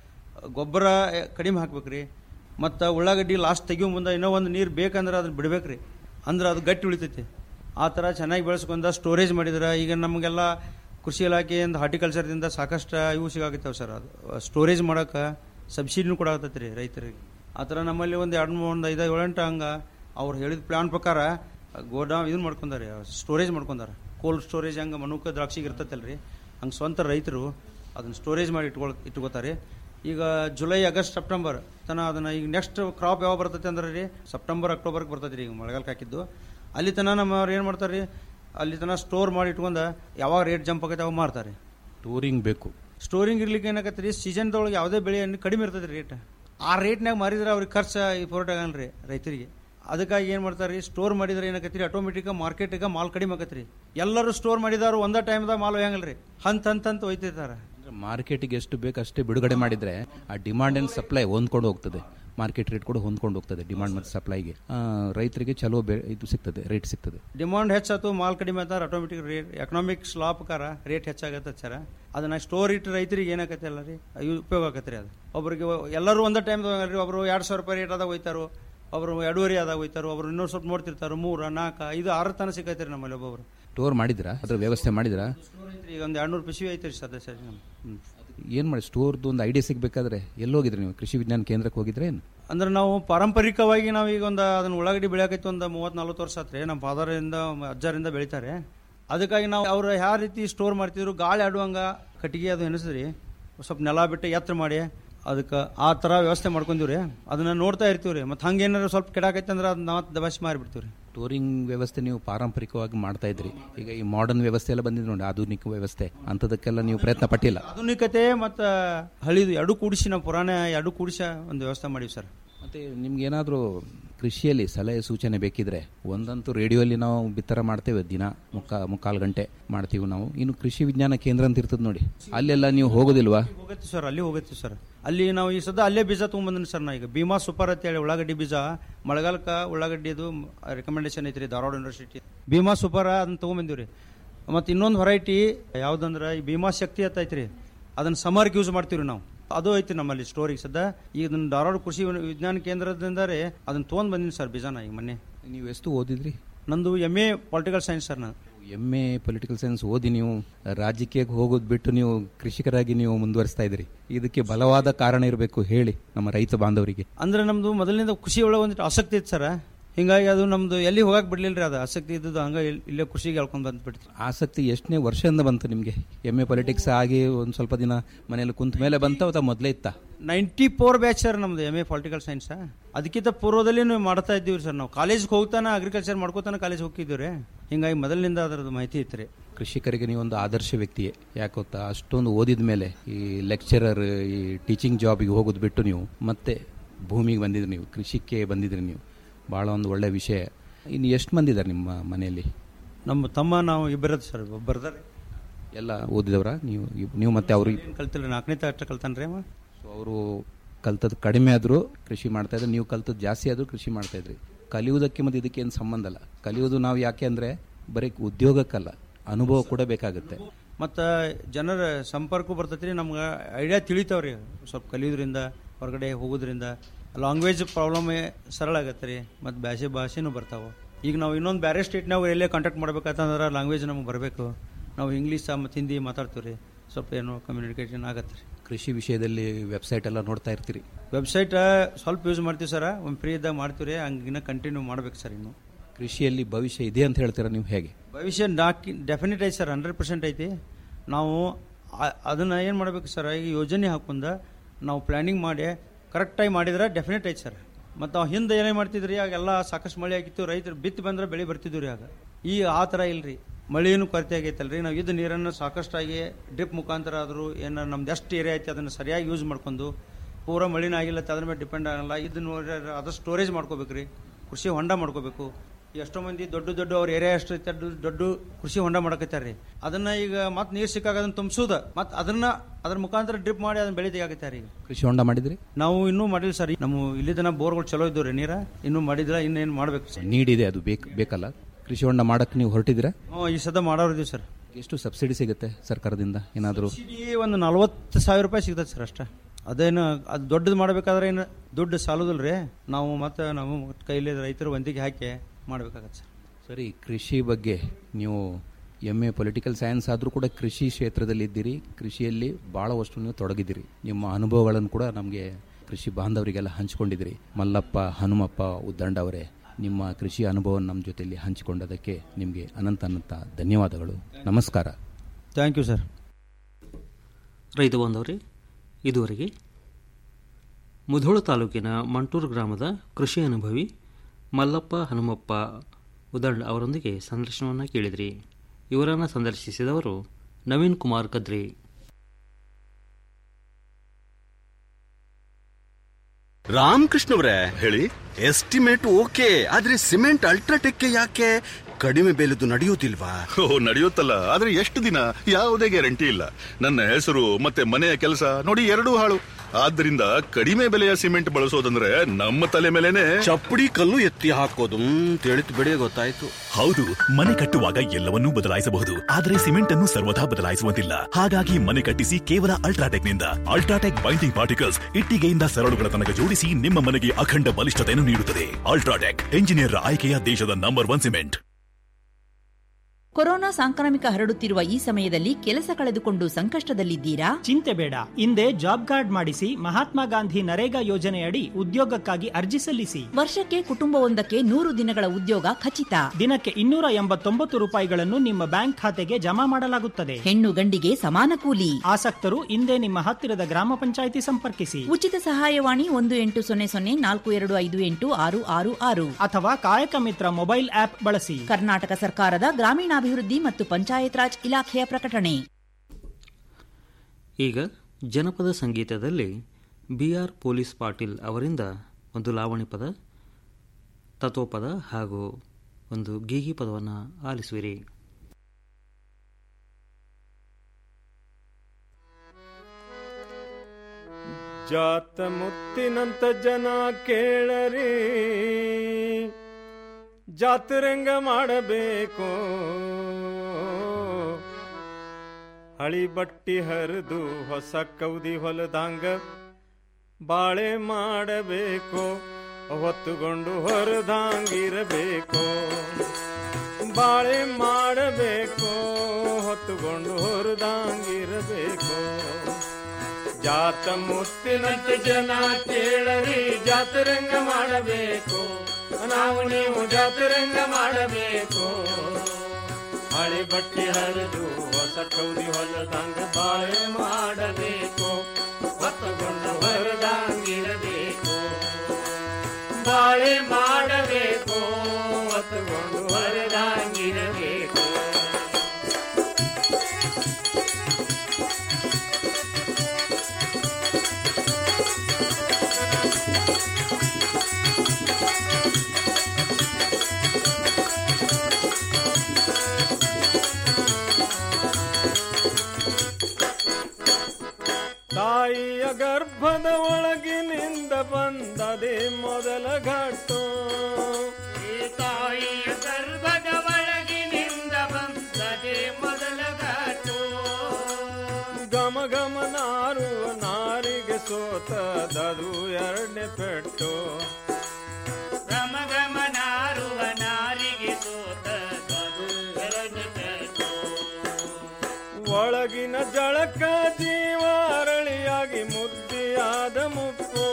ಗೊಬ್ಬರ ಕಡಿಮೆ ಹಾಕ್ಬೇಕು ರೀ ಮತ್ತು ಉಳ್ಳಾಗಡ್ಡಿ ಲಾಸ್ಟ್ ತೆಗಿಯೋ ಮುಂದೆ ಇನ್ನೂ ಒಂದು ನೀರು ಬೇಕಂದ್ರೆ ಅದನ್ನ ಬಿಡ್ಬೇಕು ರೀ ಅಂದ್ರೆ ಅದು ಗಟ್ಟಿ ಉಳಿತೈತಿ ಆ ಥರ ಚೆನ್ನಾಗಿ ಬೆಳೆಸ್ಕೊಂಡ ಸ್ಟೋರೇಜ್ ಮಾಡಿದ್ರೆ ಈಗ ನಮಗೆಲ್ಲ ಕೃಷಿ ಇಲಾಖೆಯಿಂದ ಹಾರ್ಟಿಕಲ್ಚರ್ದಿಂದ ಸಾಕಷ್ಟು ಇವು ಸಿಗಾಕತ್ತೇವೆ ಸರ್ ಅದು ಸ್ಟೋರೇಜ್ ಮಾಡೋಕೆ ಸಬ್ಸಿಡಿನೂ ಕೊಡಾಕತ್ತೈತೆ ರೀ ರೈತರಿಗೆ ಆ ಥರ ನಮ್ಮಲ್ಲಿ ಒಂದು ಎರಡು ಮೂರು ಒಂದು ಐದು ಏಳೆಂಟು ಹಂಗೆ ಅವ್ರು ಹೇಳಿದ ಪ್ಲಾನ್ ಪ್ರಕಾರ ಗೋಡಾಮ್ ಇದನ್ನ ಮಾಡ್ಕೊಂಡಾರೆ ಸ್ಟೋರೇಜ್ ಮಾಡ್ಕೊಂಡಾರ ಕೋಲ್ಡ್ ಸ್ಟೋರೇಜ್ ಹಂಗೆ ಮನುಕ ದ್ರಾಕ್ಷಿಗೆ ಇರ್ತೈತಲ್ರಿ ಹಂಗೆ ಸ್ವಂತ ರೈತರು ಅದನ್ನ ಸ್ಟೋರೇಜ್ ಮಾಡಿ ಇಟ್ಕೊಳ್ ಇಟ್ಕೋತಾರೆ ಈಗ ಜುಲೈ ಆಗಸ್ಟ್ ಸೆಪ್ಟೆಂಬರ್ ತನ ಅದನ್ನ ಈಗ ನೆಕ್ಸ್ಟ್ ಕ್ರಾಪ್ ಯಾವಾಗ ಬರ್ತೈತೆ ಅಂದ್ರೆ ರೀ ಸೆಪ್ಟೆಂಬರ್ ಅಕ್ಟೋಬರ್ಗೆ ಬರ್ತೈತೆ ರೀ ಈಗ ಮಳೆಗಾಲಕ್ಕೆ ಹಾಕಿದ್ದು ಅಲ್ಲಿ ತನ ನಮ್ಮವ್ರು ಏನು ಮಾಡ್ತಾರೆ ರೀ ಅಲ್ಲಿ ತನ ಸ್ಟೋರ್ ಮಾಡಿ ಇಟ್ಕೊಂಡ ಯಾವಾಗ ರೇಟ್ ಜಂಪ್ ಆಗೈತೆ ಅವಾಗ ಮಾರ್ತಾರೆ ಟೂರಿಂಗ್ ಬೇಕು ಸ್ಟೋರಿಂಗ್ ಇರ್ಲಿಕ್ಕೆ ಏನಾಗತ್ತೆ ರೀ ಸೀಸನ್ದೊಳಗೆ ಯಾವುದೇ ಬೆಳೆ ಹಣ್ಣು ಕಡಿಮೆ ಇರ್ತದೆ ರೇಟ್ ಆ ರೇಟ್ನಾಗ ಮಾರಿದ್ರೆ ಅವ್ರಿಗೆ ಖರ್ಚು ಪೋರಾಟ ಆಗಲ್ಲ ರೀ ರೈತರಿಗೆ ಅದಕ್ಕಾಗಿ ಏನು ಮಾಡ್ತಾರೆ ರೀ ಸ್ಟೋರ್ ಮಾಡಿದ್ರೆ ಏನಾಗತ್ತೆ ರೀ ಆಟೋಮೆಟಿಕ್ ಮಾರ್ಕೆಟಿಗೆ ಮಾಲ್ ಕಡಿಮೆ ಆಗತ್ತೆ ರೀ ಎಲ್ಲರೂ ಸ್ಟೋರ್ ಮಾಡಿದಾರು ಒಂದೇ ಟೈಮ್ದಾಗ ಮಾಲ್ ಒಯ್ಯಂಗಲ್ಲ ರೀ ಹಂತ ಹಂತ ಹಂತ ಒಯ್ತಿರ್ತಾರೆ ಮಾರ್ಕೆಟಿಗೆ ಎಷ್ಟು ಬೇಕು ಅಷ್ಟೇ ಬಿಡುಗಡೆ ಮಾಡಿದ್ರೆ ಆ ಡಿಮಾಂಡ್ ಅಂಡ್ ಸಪ್ಲೈ ಹೊಂದ್ಕೊಂಡು ಹೋಗ್ತದೆ ಮಾರ್ಕೆಟ್ ರೇಟ್ ಕೂಡ ಹೊಂದ್ಕೊಂಡು ಹೋಗ್ತದೆ ಡಿಮಾಂಡ್ ಮತ್ತು ಸಪ್ಲೈಗೆ ರೈತರಿಗೆ ಚಲೋ ಬೆ ಇದು ಸಿಗ್ತದೆ ರೇಟ್ ಸಿಗ್ತದೆ ಡಿಮಾಂಡ್ ಹೆಚ್ಚಾತು ಮಾಲ್ ಕಡಿಮೆ ಆತಾರ ಆಟೋಮೆಟಿಕ್ ರೇಟ್ ಎಕನಾಮಿಕ್ ಸ್ಲಾಪ್ಕಾರ ರೇಟ್ ಹೆಚ್ಚಾಗತ್ತೆ ಸರ ಅದನ್ನ ಸ್ಟೋರ್ ಇಟ್ಟು ರೈತರಿಗೆ ಏನಾಗತ್ತೆ ಅಲ್ಲ ರೀ ಅದು ಉಪಯೋಗ ಆಗತ್ತೆ ರೀ ಅದು ಒಬ್ರಿಗೆ ಎಲ್ಲರೂ ಒಂದೇ ಟೈಮ್ ರೀ ಒಬ್ರು ಎರಡು ಸಾವಿರ ರೂಪಾಯಿ ರೇಟ್ ಅದಾಗ ಹೋಯ್ತಾರೋ ಒಬ್ರು ಎರಡೂವರೆ ಆದಾಗ ಹೋಯ್ತಾರೋ ಒಬ್ರು ಇನ್ನೊಂದು ಸ್ವಲ್ಪ ನೋಡ್ತಿರ್ತಾರೋ ಮೂರ ನಾಲ್ಕು ಐದು ಆರು ತನ ಸಿಕ್ಕೈತೆ ರೀ ನಮ್ಮಲ್ಲಿ ಒಬ್ಬೊಬ್ರು ಸ್ಟೋರ್ ಮಾಡಿದ್ರಾ ಅದ್ರ ವ್ಯವಸ್ಥೆ ಮಾಡಿದ್ರಾ ಈಗ ಒಂದು ಎರಡು ನೂರು ಪಿಸಿವಿ ಐತೆ ರೀ ಸದ್ಯ ಸರ್ ನಮ್ಮ ಹ್ಞೂ ಏನು ಮಾಡಿ ಸ್ಟೋರ್ದು ಒಂದು ಐಡಿಯಾ ಸಿಗಬೇಕಾದ್ರೆ ಎಲ್ಲಿ ಹೋಗಿದ್ರಿ ನೀವು ಕೃಷಿ ವಿಜ್ಞಾನ ಕೇಂದ್ರಕ್ಕೆ ಹೋಗಿದ್ರೆ ಏನು ಅಂದ್ರೆ ನಾವು ಪಾರಂಪರಿಕವಾಗಿ ನಾವು ಈಗ ಒಂದು ಅದನ್ನ ಉಳ್ಳಾಗಡ್ಡಿ ಬೆಳೆಯಕೈತಿ ಒಂದು ಮೂವತ್ತು ನಲ್ವತ್ತು ವರ್ಷ ಆತ್ರಿ ನಮ್ಮ ಫಾದರಿಂದ ಅಜ್ಜರಿಂದ ಬೆಳಿತಾರೆ ಅದಕ್ಕಾಗಿ ನಾವು ಅವ್ರು ಯಾವ ರೀತಿ ಸ್ಟೋರ್ ಮಾಡ್ತಿದ್ರು ಗಾಳಿ ಆಡುವಂಗ ಕಟ್ಟಿಗೆ ಅದು ಎನಿಸಿದ್ರಿ ಸ್ವಲ್ಪ ನೆಲ ಬಿಟ್ಟು ಎತ್ತರ ಮಾಡಿ ಅದಕ್ಕೆ ಆ ಥರ ವ್ಯವಸ್ಥೆ ಮಾಡ್ಕೊಂಡಿವ್ರಿ ಅದನ್ನ ನೋಡ್ತಾ ಇರ್ತೀವಿ ರೀ ಮತ್ತು ಹಂಗೇನಾದ್ರು ಸ್ವಲ್ಪ ಕೆಡಾಕೈತೆ ಅಂದ್ರೆ ಅದನ್ನ ನಾವು ದಬಾಸಿ ಮಾರಿಬಿಡ್ತೀವಿ ರೀ ಸ್ಟೋರಿಂಗ್ ವ್ಯವಸ್ಥೆ ನೀವು ಪಾರಂಪರಿಕವಾಗಿ ಮಾಡ್ತಾ ಇದ್ರಿ ಈಗ ಈ ಮಾಡರ್ನ್ ವ್ಯವಸ್ಥೆ ಎಲ್ಲ ಬಂದಿದೆ ನೋಡಿ ಆಧುನಿಕ ವ್ಯವಸ್ಥೆ ಅಂಥದಕ್ಕೆಲ್ಲ ನೀವು ಪ್ರಯತ್ನ ಪಟ್ಟಿಲ್ಲ ಆಧುನಿಕತೆ ಮತ್ತು ಹಳಿದು ಎರಡು ಕೂಡಿಸಿ ನಾವು ಪುರಾಣ ಎರಡು ಕೂಡಿಸಿ ಒಂದು ವ್ಯವಸ್ಥೆ ಮಾಡೀವಿ ಸರ್ ಮತ್ತೆ ನಿಮ್ಗೆ ಏನಾದರೂ ಕೃಷಿಯಲ್ಲಿ ಸಲಹೆ ಸೂಚನೆ ಬೇಕಿದ್ರೆ ಒಂದಂತೂ ರೇಡಿಯೋಲಿ ನಾವು ಬಿತ್ತರ ಮಾಡ್ತೇವೆ ದಿನ ಮುಕ್ಕಾ ಮುಕ್ಕಾಲು ಗಂಟೆ ಮಾಡ್ತೀವಿ ನಾವು ಇನ್ನು ಕೃಷಿ ವಿಜ್ಞಾನ ಕೇಂದ್ರ ಅಂತ ಇರ್ತದೆ ನೋಡಿ ಅಲ್ಲೆಲ್ಲ ನೀವು ಹೋಗೋದಿಲ್ವಾ ಹೋಗತ್ತಿ ಸರ್ ಅಲ್ಲಿ ಹೋಗತ್ತಿ ಸರ್ ಅಲ್ಲಿ ನಾವು ಈ ಸದ್ಯ ಅಲ್ಲೇ ಬೀಜ ತೊಗೊಂಬಂದಿನಿ ಸರ್ ನಾ ಈಗ ಭೀಮಾ ಸೂಪರ್ ಅಂತೇಳಿ ಉಳ್ಳಾಗಡ್ಡಿ ಬೀಜ ಮಳೆಗಾಲಕ್ಕೆ ಉಳ್ಳಾಗಡ್ಡಿದು ರೆಕಮೆಂಡೇಶನ್ ಐತ್ರಿ ಧಾರವಾಡ ಯೂನಿವರ್ಸಿಟಿ ಭೀಮಾ ಸೂಪರ್ ಅದನ್ನ ತೊಗೊಂಬಂದಿವ್ರಿ ಮತ್ತು ಇನ್ನೊಂದು ವೆರೈಟಿ ಯಾವ್ದಂದ್ರೆ ಈ ಭೀಮಾ ಶಕ್ತಿ ಅಂತ ಐತ್ರಿ ಅದನ್ನ ಸಮರ್ಗೆ ಯೂಸ್ ಮಾಡ್ತೀವಿ ನಾವು ಅದು ಐತಿ ನಮ್ಮಲ್ಲಿ ಸ್ಟೋರಿಗೆ ಸದ್ಯ ಈಗ ಇದನ್ನ ಧಾರವಾಡ ಕೃಷಿ ವಿಜ್ಞಾನ ಕೇಂದ್ರದಿಂದ ಅದನ್ನ ತೊಗೊಂಡ್ ಬಂದಿನಿ ಸರ್ ಬೀಜನ ಈಗ ಮೊನ್ನೆ ನೀವು ಎಷ್ಟು ಓದಿದ್ರಿ ನಂದು M A political science sir ನಾನು ಎಮ್ ಎ ಪೊಲಿಟಿಕಲ್ ಸೈನ್ಸ್ ಓದಿ ನೀವು ರಾಜಕೀಯಕ್ಕೆ ಹೋಗೋದು ಬಿಟ್ಟು ನೀವು ಕೃಷಿಕರಾಗಿ ನೀವು ಮುಂದುವರಿಸ್ತಾ ಇದ್ರಿ ಇದಕ್ಕೆ ಬಲವಾದ ಕಾರಣ ಇರಬೇಕು ಹೇಳಿ ನಮ್ಮ ರೈತ ಬಾಂಧವರಿಗೆ ಅಂದ್ರೆ ನಮ್ದು ಮೊದಲಿನಿಂದ ಕೃಷಿ ಒಳಗೆ ಒಂದಿಟ್ಟು ಆಸಕ್ತಿ ಇತ್ತು ಸರ್ ಹಿಂಗಾಗಿ ಅದು ನಮ್ದು ಎಲ್ಲಿ ಹೋಗಕ್ ಬಿಡ್ಲಿಲ್ಲ ರೀ ಅದು ಆಸಕ್ತಿ ಇದ್ದದ್ದು ಹಂಗ ಇಲ್- ಇಲ್ಲೇ ಕೃಷಿಗೆ ಹೇಳ್ಕೊಂಡ್ ಬಂದ್ಬಿಡ್ತು ಆಸಕ್ತಿ ಎಷ್ಟನೇ ವರ್ಷದಿಂದ ಬಂತು ನಿಮಗೆ ಎಮ್ ಎ ಪೊಲಿಟಿಕ್ಸ್ ಆಗಿ ಒಂದು ಸ್ವಲ್ಪ ದಿನ ಮನೇಲಿ ಕುಂತ ಮೇಲೆ ಬಂತ ಅಥವಾ ಮೊದಲೇ ಇತ್ತ ನೈಂಟಿ ಫೋರ್ ಬ್ಯಾಚ್ ಸರ್ ನಮ್ದು ಎಮ್ ಎ ಪೊಲಿಟಿಕಲ್ ಸೈನ್ಸ್ ಅದಕ್ಕಿಂತ ಪೂರ್ವದಲ್ಲಿ ನಾವು ಮಾಡ್ತಾ ಇದ್ದೀವಿ ಸರ್ ನಾವು ಕಾಲೇಜ್ಗೆ ಹೋಗ್ತಾನೆ ಅಗ್ರಿಕಲ್ಚರ್ ಮಾಡ್ಕೋತಾನೆ ಕಾಲೇಜ್ ಹೋಗಿದ್ದೀವಿ ರೀ ಹಿಂಗಾಗಿ ಮೊದಲಿನಿಂದ ಅದರದ್ದು ಮಾಹಿತಿ ಇತ್ತು ರೀ ಕೃಷಿಕರಿಗೆ ನೀವೊಂದು ಆದರ್ಶ ವ್ಯಕ್ತಿಯೇ ಯಾಕೆ ಗೊತ್ತಾ ಅಷ್ಟೊಂದು ಓದಿದ ಮೇಲೆ ಈ ಲೆಕ್ಚರರ್ ಈ ಟೀಚಿಂಗ್ ಜಾಬಿಗೆ ಹೋಗೋದು ಬಿಟ್ಟು ನೀವು ಮತ್ತೆ ಭೂಮಿಗೆ ಬಂದಿದ್ರಿ ನೀವು ಕೃಷಿಗೆ ಬಂದಿದ್ರಿ ನೀವು ಭಾಳ ಒಂದು ಒಳ್ಳೆ ವಿಷಯ ಇನ್ನು ಎಷ್ಟು ಮಂದಿ ಇದ್ದಾರೆ ನಿಮ್ಮ ಮನೆಯಲ್ಲಿ ನಮ್ಮ ತಮ್ಮ ನಾವು ಇಬ್ಬರದ್ದು ಸರ್ ಒಬ್ಬರದಾರೆ ಎಲ್ಲ ಓದಿದವರ ನೀವು ಇಬ್- ನೀವು ಮತ್ತೆ ಅವರು ಏನು ಕಲ್ತಿಲ್ಲ ನಾಲ್ಕನೇ ಅಷ್ಟ ಕಲ್ತಾನೆ ರೀ ಅವ ಸೊ ಅವರು ಕಲ್ತದ್ದು ಕಡಿಮೆ ಆದರೂ ಕೃಷಿ ಮಾಡ್ತಾ ಇದ್ರು ನೀವು ಕಲ್ತದ್ದು ಜಾಸ್ತಿ ಆದರೂ ಕೃಷಿ ಮಾಡ್ತಾ ಇದ್ರಿ ಕಲಿಯುವುದಕ್ಕೆ ಮತ್ತು ಇದಕ್ಕೆ ಏನು ಸಂಬಂಧ ಅಲ್ಲ ಕಲಿಯೋದು ನಾವು ಯಾಕೆ ಅಂದರೆ ಬರೀ ಉದ್ಯೋಗಕ್ಕಲ್ಲ ಅನುಭವ ಕೂಡ ಬೇಕಾಗುತ್ತೆ ಮತ್ತು ಜನರ ಸಂಪರ್ಕ ಬರ್ತೈತಿ ರೀ ನಮ್ಗೆ ಐಡಿಯಾ ತಿಳಿತಾವ್ರಿ ಸ್ವಲ್ಪ ಕಲಿಯೋದ್ರಿಂದ ಹೊರಗಡೆ ಹೋಗೋದ್ರಿಂದ ಲಾಂಗ್ವೇಜ್ ಪ್ರಾಬ್ಲಮ್ ಸರಳ ಆಗತ್ತೆ ರೀ ಮತ್ತು ಭಾಷೆ ಭಾಷೆನೂ ಬರ್ತಾವೆ ಈಗ ನಾವು ಇನ್ನೊಂದು ಬೇರೆ ಸ್ಟೇಟ್ನಾಗ ಎಲ್ಲೇ ಕಾಂಟ್ಯಾಕ್ಟ್ ಮಾಡ್ಬೇಕಂತಂದ್ರೆ ಲ್ಯಾಂಗ್ವೇಜ್ ನಮಗೆ ಬರಬೇಕು ನಾವು ಇಂಗ್ಲೀಷ್ ಮತ್ತು ಹಿಂದಿ ಮಾತಾಡ್ತೀವಿ ರೀ ಸ್ವಲ್ಪ ಏನೋ ಕಮ್ಯುನಿಕೇಷನ್ ಆಗತ್ತೆ ರೀ ಕೃಷಿ ವಿಷಯದಲ್ಲಿ ವೆಬ್ಸೈಟ್ ಎಲ್ಲ ನೋಡ್ತಾ ಇರ್ತೀರಿ ವೆಬ್ಸೈಟ್ ಸ್ವಲ್ಪ ಯೂಸ್ ಮಾಡ್ತೀವಿ ಸರ್ ಒಂದು ಫ್ರೀ ಇದ್ದಾಗ ಮಾಡ್ತೀವಿ ರೀ ಹಂಗೆ ಇನ್ನೂ ಕಂಟಿನ್ಯೂ ಮಾಡ್ಬೇಕು ಸರ್ ಇನ್ನು ಕೃಷಿಯಲ್ಲಿ ಭವಿಷ್ಯ ಇದೆ ಅಂತ ಹೇಳ್ತೀರಾ ನೀವು ಹೇಗೆ ಭವಿಷ್ಯ ನಾಲ್ಕು ಡೆಫಿನೆಟ್ ಐತಿ ಸರ್ ಹಂಡ್ರೆಡ್ ಪರ್ಸೆಂಟ್ ಐತಿ ನಾವು ಆ- ಅದನ್ನ ಏನು ಮಾಡ್ಬೇಕು ಸರ್ ಈ ಯೋಜನೆ ಹಾಕೊಂಡ ನಾವು ಪ್ಲಾನಿಂಗ್ ಮಾಡಿ ಕರೆಕ್ಟಾಗಿ ಮಾಡಿದ್ರೆ ಡೆಫಿನೆಟ್ ಐತಿ ಸರ್ ಮತ್ತು ನಾವು ಹಿಂದೆ ಏನೇ ಮಾಡ್ತಿದ್ರಿ ಆಗೆಲ್ಲ ಸಾಕಷ್ಟು ಮಳೆ ಆಗಿತ್ತು ರೈತರು ಬಿತ್ತಿ ಬಂದ್ರೆ ಬೆಳೆ ಬರ್ತಿದ್ವು ರೀ ಆಗ ಈ ಆ ಥರ ಇಲ್ರಿ ಮಳೆಯನ್ನು ಕೊರತೆ ಆಗೈತಲ್ರಿ ನಾವು ಇದ್ದ ನೀರನ್ನು ಸಾಕಷ್ಟಾಗಿ ಡ್ರಿಪ್ ಮುಖಾಂತರ ಆದರೂ ಏನು ನಮ್ದು ಎಷ್ಟು ಏರಿಯಾ ಐತಿ ಅದನ್ನು ಸರಿಯಾಗಿ ಯೂಸ್ ಮಾಡ್ಕೊಂಡು ಪೂರ ಮಳಿನ ಆಗಿಲ್ಲ ಅದ್ರ ಮೇಲೆ ಡಿಪೆಂಡ್ ಆಗಲ್ಲ ಇದು ನೋಡಿ ಅದು ಸ್ಟೋರೇಜ್ ಮಾಡ್ಕೋಬೇಕು ರೀ ಕೃಷಿ ಹೊಂಡ ಮಾಡ್ಕೋಬೇಕು ಎಷ್ಟೋ ಮಂದಿ ದೊಡ್ಡ ದೊಡ್ಡ ಅವ್ರ ಏರಿಯಾ ಎಷ್ಟು ಐತೆ ದೊಡ್ಡ ದೊಡ್ಡ ಕೃಷಿ ಹೊಂಡ ಮಾಡಕತ್ತಾರ್ರಿ ಅದನ್ನ ಈಗ ಮತ್ತೆ ನೀರು ಸಿಕ್ಕಾಗ ಅದನ್ನ ತುಂಬಿಸೋದ ಮತ್ತೆ ಅದನ್ನ ಅದ್ರ ಮುಖಾಂತರ ಡ್ರಿಪ್ ಮಾಡಿ ಅದನ್ನ ಬೆಳೆ ತೆಗಿಯಾಕತ್ತಾರ ಈಗ ಕೃಷಿ ಹೊಂಡ ಮಾಡಿದ್ರಿ ನಾವು ಇನ್ನೂ ಮಾಡಿಲ್ಲ ಸರ್ ನಮ್ಮ ಇಲ್ಲಿ ತನ ಬೋರ್ಗಳು ಚಲೋ ಇದ್ದವ್ರಿ ನೀರ ಇನ್ನೂ ಮಾಡಿದ್ರ ಇನ್ನೇನು ಮಾಡ್ಬೇಕು ಸರ್ ನೀಡಿದೆ ಅದು ಬೇಕು ಬೇಕಲ್ಲ ಕೃಷಿ ಹೊಂಡ ಮಾಡಕ್ಕೆ ನೀವು ಹೊರಟಿದ್ದೀರಾ ಹ್ಞೂ ಈ ಸದ ಮಾಡೋರಿದೀವಿ ಸರ್ ಎಷ್ಟು ಸಬ್ಸಿಡಿ ಸಿಗುತ್ತೆ ಸರ್ಕಾರದಿಂದ ಏನಾದರೂ ಸಬ್ಸಿಡಿ ಒಂದು ನಲ್ವತ್ತು ಸಾವಿರ ರೂಪಾಯಿ ಸಿಗ್ತದೆ ಸರ್ ಅಷ್ಟೇ ಅದೇನು ಅದು ದೊಡ್ಡದು ಮಾಡಬೇಕಾದ್ರೆ ಏನು ದುಡ್ಡು ಸಾಲೋದಿಲ್ರಿ ನಾವು ಮತ್ತೆ ನಾವು ಕೈಲಿ ರೈತರು ಒಂದಿಗೆ ಹಾಕಿ ಮಾಡ್ಬೇಕಾಗತ್ತೆ ಸರ್ ಸರಿ ಕೃಷಿ ಬಗ್ಗೆ ನೀವು ಎಮ್ ಎ ಪೊಲಿಟಿಕಲ್ ಸೈನ್ಸ್ ಆದರೂ ಕೂಡ ಕೃಷಿ ಕ್ಷೇತ್ರದಲ್ಲಿ ಇದ್ದೀರಿ ಕೃಷಿಯಲ್ಲಿ ಭಾಳ ವಸ್ತು ನೀವು ತೊಡಗಿದ್ದೀರಿ ನಿಮ್ಮ ಅನುಭವಗಳನ್ನು ಕೂಡ ನಮಗೆ ಕೃಷಿ ಬಾಂಧವರಿಗೆಲ್ಲ ಹಂಚ್ಕೊಂಡಿದ್ದೀರಿ ಮಲ್ಲಪ್ಪ ಹನುಮಪ್ಪ ಉದ್ದಂಡ ಅವರೇ ನಿಮ್ಮ ಕೃಷಿ ಅನುಭವ ನಮ್ಮ ಜೊತೆಯಲ್ಲಿ ಹಂಚಿಕೊಂಡದಕ್ಕೆ ನಿಮಗೆ ಅನಂತ ಅನಂತ ಧನ್ಯವಾದಗಳು ನಮಸ್ಕಾರ ಥ್ಯಾಂಕ್ ಯು ಸರ್ ರೈತ ಬಾಂಧವರೇ ಇದುವರೆಗೆ ಮುಧೋಳ ತಾಲೂಕಿನ ಮಂಟೂರು ಗ್ರಾಮದ ಕೃಷಿ ಅನುಭವಿ ಮಲ್ಲಪ್ಪ ಹನುಮಪ್ಪ ಉದಂಡ್ ಅವರೊಂದಿಗೆ ಸಂದರ್ಶನವನ್ನು ಕೇಳಿದ್ರಿ ಇವರನ್ನು ಸಂದರ್ಶಿಸಿದವರು ನವೀನ್ ಕುಮಾರ್ ಕದ್ರಿ ರಾಮಕೃಷ್ಣವ್ರೆ ಹೇಳಿ ಎಸ್ಟಿಮೇಟ್ ಓಕೆ ಆದ್ರೆ ಸಿಮೆಂಟ್ ಅಲ್ಟ್ರಾಟೆಕ್ ಯಾಕೆ ಕಡಿಮೆ ಬೆಲೆದು ನಡೆಯುವುದಿಲ್ವಾ ಓ ನಡೆಯುತ್ತಲ್ಲ ಆದ್ರೆ ಎಷ್ಟು ದಿನ ಯಾವುದೇ ಗ್ಯಾರಂಟಿ ಇಲ್ಲ ನನ್ನ ಹೆಸರು ಮತ್ತೆ ಮನೆಯ ಕೆಲಸ ನೋಡಿ ಎರಡೂ ಹಾಳು ಆದ್ದರಿಂದ ಕಡಿಮೆ ಬೆಲೆಯ ಸಿಮೆಂಟ್ ಬಳಸೋದಂದ್ರೆ ನಮ್ಮ ತಲೆ ಮೇಲೆನೆ ಚಪ್ಪಡಿ ಕಲ್ಲು ಎತ್ತಿ ಹಾಕೋದು ತಿಳಿತು ಬಿಡಿ ಗೊತ್ತಾಯ್ತು ಹೌದು ಮನೆ ಕಟ್ಟುವಾಗ ಎಲ್ಲವನ್ನೂ ಬದಲಾಯಿಸಬಹುದು ಆದರೆ ಸಿಮೆಂಟ್ ಅನ್ನು ಸರ್ವದಾ ಬದಲಾಯಿಸುವಂತಿಲ್ಲ ಹಾಗಾಗಿ ಮನೆ ಕಟ್ಟಿಸಿ ಕೇವಲ ಅಲ್ಟ್ರಾಟೆಕ್ ನಿಂದ ಅಲ್ಟ್ರಾಟೆಕ್ ಬೈಂಡಿಂಗ್ ಪಾರ್ಟಿಕಲ್ಸ್ ಇಟ್ಟಿಗೆಯಿಂದ ಸರಳುಗಳ ತನಕ ಜೋಡಿಸಿ ನಿಮ್ಮ ಮನೆಗೆ ಅಖಂಡ ಬಲಿಷ್ಠತೆಯನ್ನು ನೀಡುತ್ತದೆ ಅಲ್ಟ್ರಾಟೆಕ್ ಎಂಜಿನಿಯರ್ ಆಯ್ಕೆಯ ದೇಶದ ನಂಬರ್ ಒನ್ ಸಿಮೆಂಟ್ ಕೊರೋನಾ ಸಾಂಕ್ರಾಮಿಕ ಹರಡುತ್ತಿರುವ ಈ ಸಮಯದಲ್ಲಿ ಕೆಲಸ ಕಳೆದುಕೊಂಡು ಸಂಕಷ್ಟದಲ್ಲಿದ್ದೀರಾ ಚಿಂತೆ ಬೇಡ ಹಿಂದೆ ಜಾಬ್ ಕಾರ್ಡ್ ಮಾಡಿಸಿ ಮಹಾತ್ಮ ಗಾಂಧಿ ನರೇಗಾ ಯೋಜನೆಯಡಿ ಉದ್ಯೋಗಕ್ಕಾಗಿ ಅರ್ಜಿ ಸಲ್ಲಿಸಿ ವರ್ಷಕ್ಕೆ ಕುಟುಂಬವೊಂದಕ್ಕೆ ನೂರು ದಿನಗಳ ಉದ್ಯೋಗ ಖಚಿತ ದಿನಕ್ಕೆ ಇನ್ನೂರ ಎಂಬತ್ತೊಂಬತ್ತು ರೂಪಾಯಿಗಳನ್ನು ನಿಮ್ಮ ಬ್ಯಾಂಕ್ ಖಾತೆಗೆ ಜಮಾ ಮಾಡಲಾಗುತ್ತದೆ ಹೆಣ್ಣು ಗಂಡಿಗೆ ಸಮಾನ ಕೂಲಿ ಆಸಕ್ತರು ಹಿಂದೆ ನಿಮ್ಮ ಹತ್ತಿರದ ಗ್ರಾಮ ಪಂಚಾಯಿತಿ ಸಂಪರ್ಕಿಸಿ ಉಚಿತ ಸಹಾಯವಾಣಿ ಒಂದು ಎಂಟು ಸೊನ್ನೆ ಸೊನ್ನೆ ನಾಲ್ಕು ಎರಡು ಐದು ಎಂಟು ಆರು ಆರು ಆರು ಅಥವಾ ಕಾಯಕ ಮಿತ್ರ ಮೊಬೈಲ್ ಆಪ್ ಬಳಸಿ ಕರ್ನಾಟಕ ಸರ್ಕಾರದ ಗ್ರಾಮೀಣಾಭಿವೃದ್ಧಿ ಮತ್ತು ಪಂಚಾಯತ್ ರಾಜ್ ಇಲಾಖೆಯ ಪ್ರಕಟಣೆ ಈಗ ಜನಪದ ಸಂಗೀತದಲ್ಲಿ ಬಿ ಆರ್ ಪೊಲೀಸ್ ಪಾಟೀಲ್ ಅವರಿಂದ ಒಂದು ಲಾವಣಿ ಪದ ತತ್ವಪದ ಹಾಗೂ ಒಂದು ಗೀಗಿ ಪದವನ್ನು ಆಲಿಸುವಿರಿ ಜಾತ ಮುತ್ತಿನಂತ ಜನ ಕೇಳರಿ ಜಾತರಂಗ ಮಾಡಬೇಕು ಹಳಿ ಬಟ್ಟಿ ಹರಿದು ಹೊಸ ಕೌದಿ ಹೊಲದಂಗ ಬಾಳೆ ಮಾಡಬೇಕು ಹೊತ್ತುಕೊಂಡು ಹೊರದಂಗಿರಬೇಕು ಬಾಳೆ ಮಾಡಬೇಕು ಹೊತ್ತುಕೊಂಡು ಹೊರದಂಗಿರಬೇಕು ಜಾತ ಮುತ್ತಿನಂತ ಜನ ಕೇಳರಿ ಜಾತರಂಗ ಮಾಡಬೇಕು ನಾವು ನೀವು ಜಾತರಂಗ ಮಾಡಬೇಕು ಹಳೆ ಬಟ್ಟೆ ಹರಿದು ಹೊಸ ಕೌದಿ ಹೊಲದಂಗ ಬಾಳೆ ಮಾಡಬೇಕು ಹೊತ್ತುಕೊಂಡು ಹೊರದಂಗಿರಬೇಕು ಬಾಳೆ ಮಾಡಬೇಕು ಹೊತ್ತುಕೊಂಡು ಹೊರದಂಗಿರಬೇಕು ತಾಯಿಯ ಗರ್ಭದ ಒಳಗಿನಿಂದ ಬಂದದೆ ಮೊದಲ ಘಟ್ಟು ತಾಯಿಯ ಗರ್ಭದ ಒಳಗಿನಿಂದ ಬಂದದೆ ಮೊದಲ ಘಟ್ಟು ಗಮ ಗಮ ನಾರುವ ನಾರಿಗೆ ಸೋತದದು ಎರಡನೇ ಪೆಟ್ಟು ಗಮ ಗಮ ನಾರುವ ನಾರಿಗೆ ಸೋತದದು ಎರಡನೇ ಪೆಟ್ಟು ಒಳಗಿನ ಜಳಕ ಜೀವ ಅರಳಿಯಾಗಿ ಮುದ್ದಿಯಾದ ಮುಪ್ಪು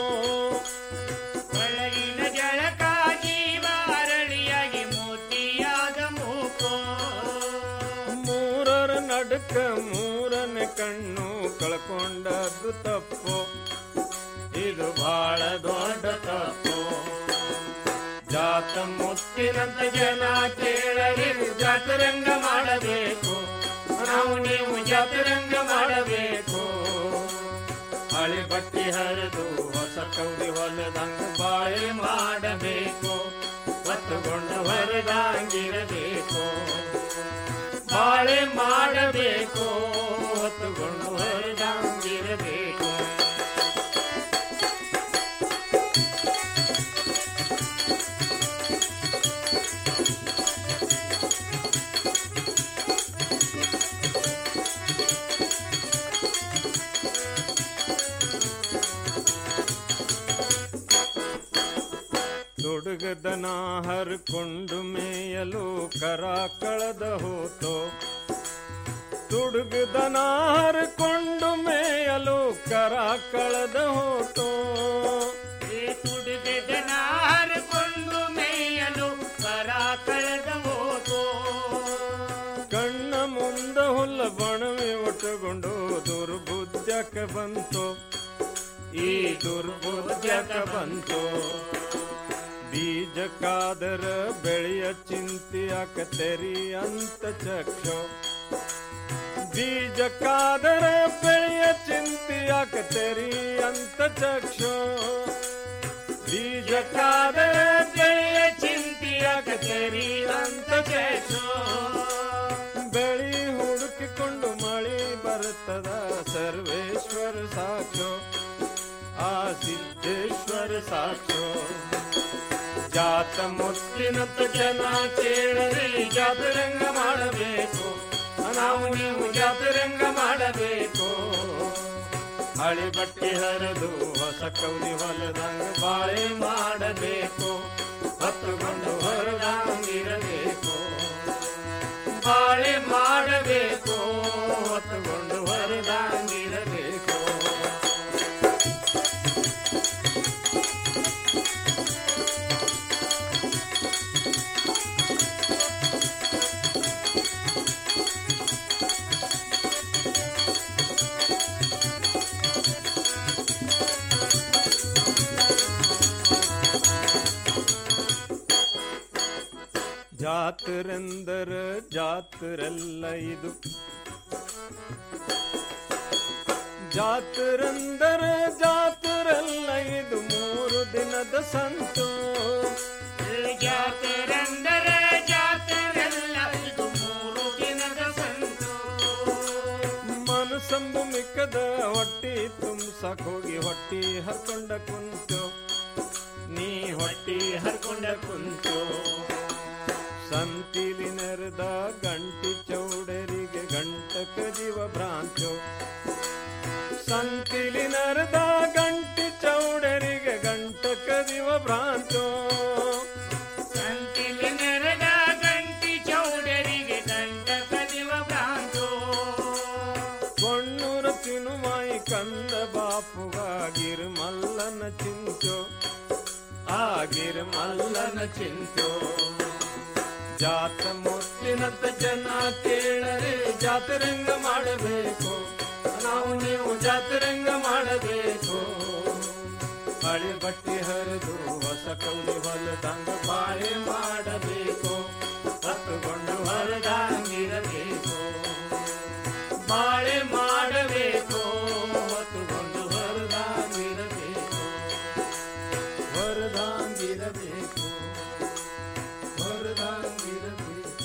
ಒಳಗಿನ ಜಳಕ ಜೀವ ಅರಳಿಯಾಗಿ ಮುದ್ದಿಯಾದ ಮುಪ್ಪು ಮೂರರ ನಡುಕ ಮೂರನೇ ಕಣ್ಣು ಕಳ್ಕೊಂಡದ್ದು ತಪ್ಪು ಇದು ಬಹಳ ದೊಡ್ಡ ತಪ್ಪು ಜಾತ ಮುತ್ತಿನಂತ ಜನ ಕೇಳರಿ ಜಾತರಂಗ ಮಾಡಬೇಕು ನಾವು ನೀವು ಜಾತರಂಗ ಮಾಡಬೇಕು ಹಳೆ ಬಟ್ಟೆ ಹರಿದು ಹೊಸ ಕೌದಿ ಹೊಲದಂಗ ಬಾಳೆ ಮಾಡಬೇಕು ಹೊತ್ತುಕೊಂಡು ಹೊರದಂಗಿರಬೇಕು ಬಾಳೆ ಮಾಡಬೇಕು ಹೊತ್ತುಕೊಂಡು ಹೊರದಂಗಿರಬೇಕು ದುಡುಗದನ ಹರ್ಕೊಂಡು ಮೇಯಲು ಕರ ಕಳೆದ ಹೋತೋ ದುಡುಗದನ ಹರ್ಕೊಂಡು ಮೇಯಲು ಕರ ಕಳೆದ ಹೋತೋ ತುಡುಗದನ ಹರ್ಕೊಂಡು ಮೇಯಲು ಬಂತು ಈ ದುರ್ಬುದ್ಧಕ ಬಂತು ಬೀಜಕ್ಕಾದರ ಬೆಳೆಯ ಚಿಂತೆಯಾಕತೆರಿ ಅಂತ ಚಕ್ಷು ಬೀಜಕ್ಕಾದರ ಬೆಳೆಯ ಚಿಂತೆಯಾಕತೆರಿ ಅಂತ ಚಕ್ಷು ಬೀಜಕ್ಕಾದರ ಬೆಳೆಯ ಚಿಂತೆಯಾಕತೆರಿ ಅಂತ ಚಕ್ಷು ಬೆಳಿ ಹುಡುಕಿಕೊಂಡು ಮಳಿ ಬರ್ತದ ಸರ್ವೇಶ್ವರ ಸಾಕ್ಷು ಆ ಸಿದ್ದೇಶ್ವರ ಸಾಕ್ಷು ಜಾತ ಮುತ್ತಿನತ್ತ ಜನ ಕೇಳದೆ ಜಾತರಂಗ ಮಾಡಬೇಕು ನಾವು ನೀವು ಜಾತರಂಗ ಮಾಡಬೇಕು ಹಳಿ ಬಟ್ಟೆ ಹರಿದು ಹೊಸ ಕೌಲಿ ಹೊಲದಂಗ ಬಾಳೆ ಮಾಡಬೇಕು ಹೊತ್ತುಕೊಂಡು ಹೊರದಂಗಿರಬೇಕು ಬಾಳೆ ಮಾಡಬೇಕು ಹೊತ್ತುಕೊಂಡು ಹೊರದಂಗಿರಬೇಕು ಜಾತರೆಂದರ ಜಾತರೆಲ್ಲ ಇದು ಜಾತರೆಂದರ ಜಾತರೆಲ್ಲ ಇದು ಮೂರು ದಿನದ ಸಂತು ಜಾತರೆಂದರ ಜಾತರೆಲ್ಲ ಇದು ಮೂರು ದಿನದ ಸಂತು ಮನಸ್ಸಂಬು ಮಿಕ್ಕದ ಹೊಟ್ಟಿ ತುಂಬಸಕ್ ಹೋಗಿ ಹೊಟ್ಟಿ ಹರ್ಕೊಂಡ ಕುಂತು ನೀ ಹೊಟ್ಟಿ ಹರ್ಕೊಂಡ ಕುಂತು ಸಂತಿಲಿ ನೆರೆದ ಗಂಟಿ ಚೌಡರಿಗೆ ಗಂಟಕ ಜೀವ ಭ್ರಾಂತು ಸಂತಿಲಿ ನೆರೆದ ಗಂಟಿ ಚೌಡರಿಗೆ ಗಂಟಕ ಜೀವ ಭ್ರಾಂತು ಸಂತಿಲಿ ನೆರೆದ ಗಂಟಿ ಚೌಡರಿಗೆ ಗಂಟಕ ಜೀವ ಭ್ರಾಂತು ಕೊಣ್ಣೂರ ತಿನುಮಾಯಿ ಕಂದ ಬಾಪುಗಾಗಿರ್ ಮಲ್ಲನ ಚಿಂಚು ಆಗಿರ್ ಮಲ್ಲನ ಚಿಂಚು ಜಾತ ಮುತ್ತಿನಂತ ಜನ ಕೇಳರೆ ಜಾತರಂಗ ಮಾಡಬೇಕು ನಾವು ನೀವು ಜಾತರಂಗ ಮಾಡಬೇಕು ಹಳೆ ಬಟ್ಟೆ ಹರಿದು ಹೊಸ ಕೌಲಿ ಹೊಲದಂಗ ಬಾಳೆ ಮಾಡಬೇಕು ಹತ್ತುಕೊಂಡು ಹೊರದಂಗಿರಬೇಕು ಬಾಳೆ ಮಾಡಬೇಕು ಹೊತ್ತುಕೊಂಡು ಹೊರದಂಗಿರಬೇಕು ಹೊರದಂಗಿರಬೇಕು ಹೊರದಂಗಿರಬೇಕು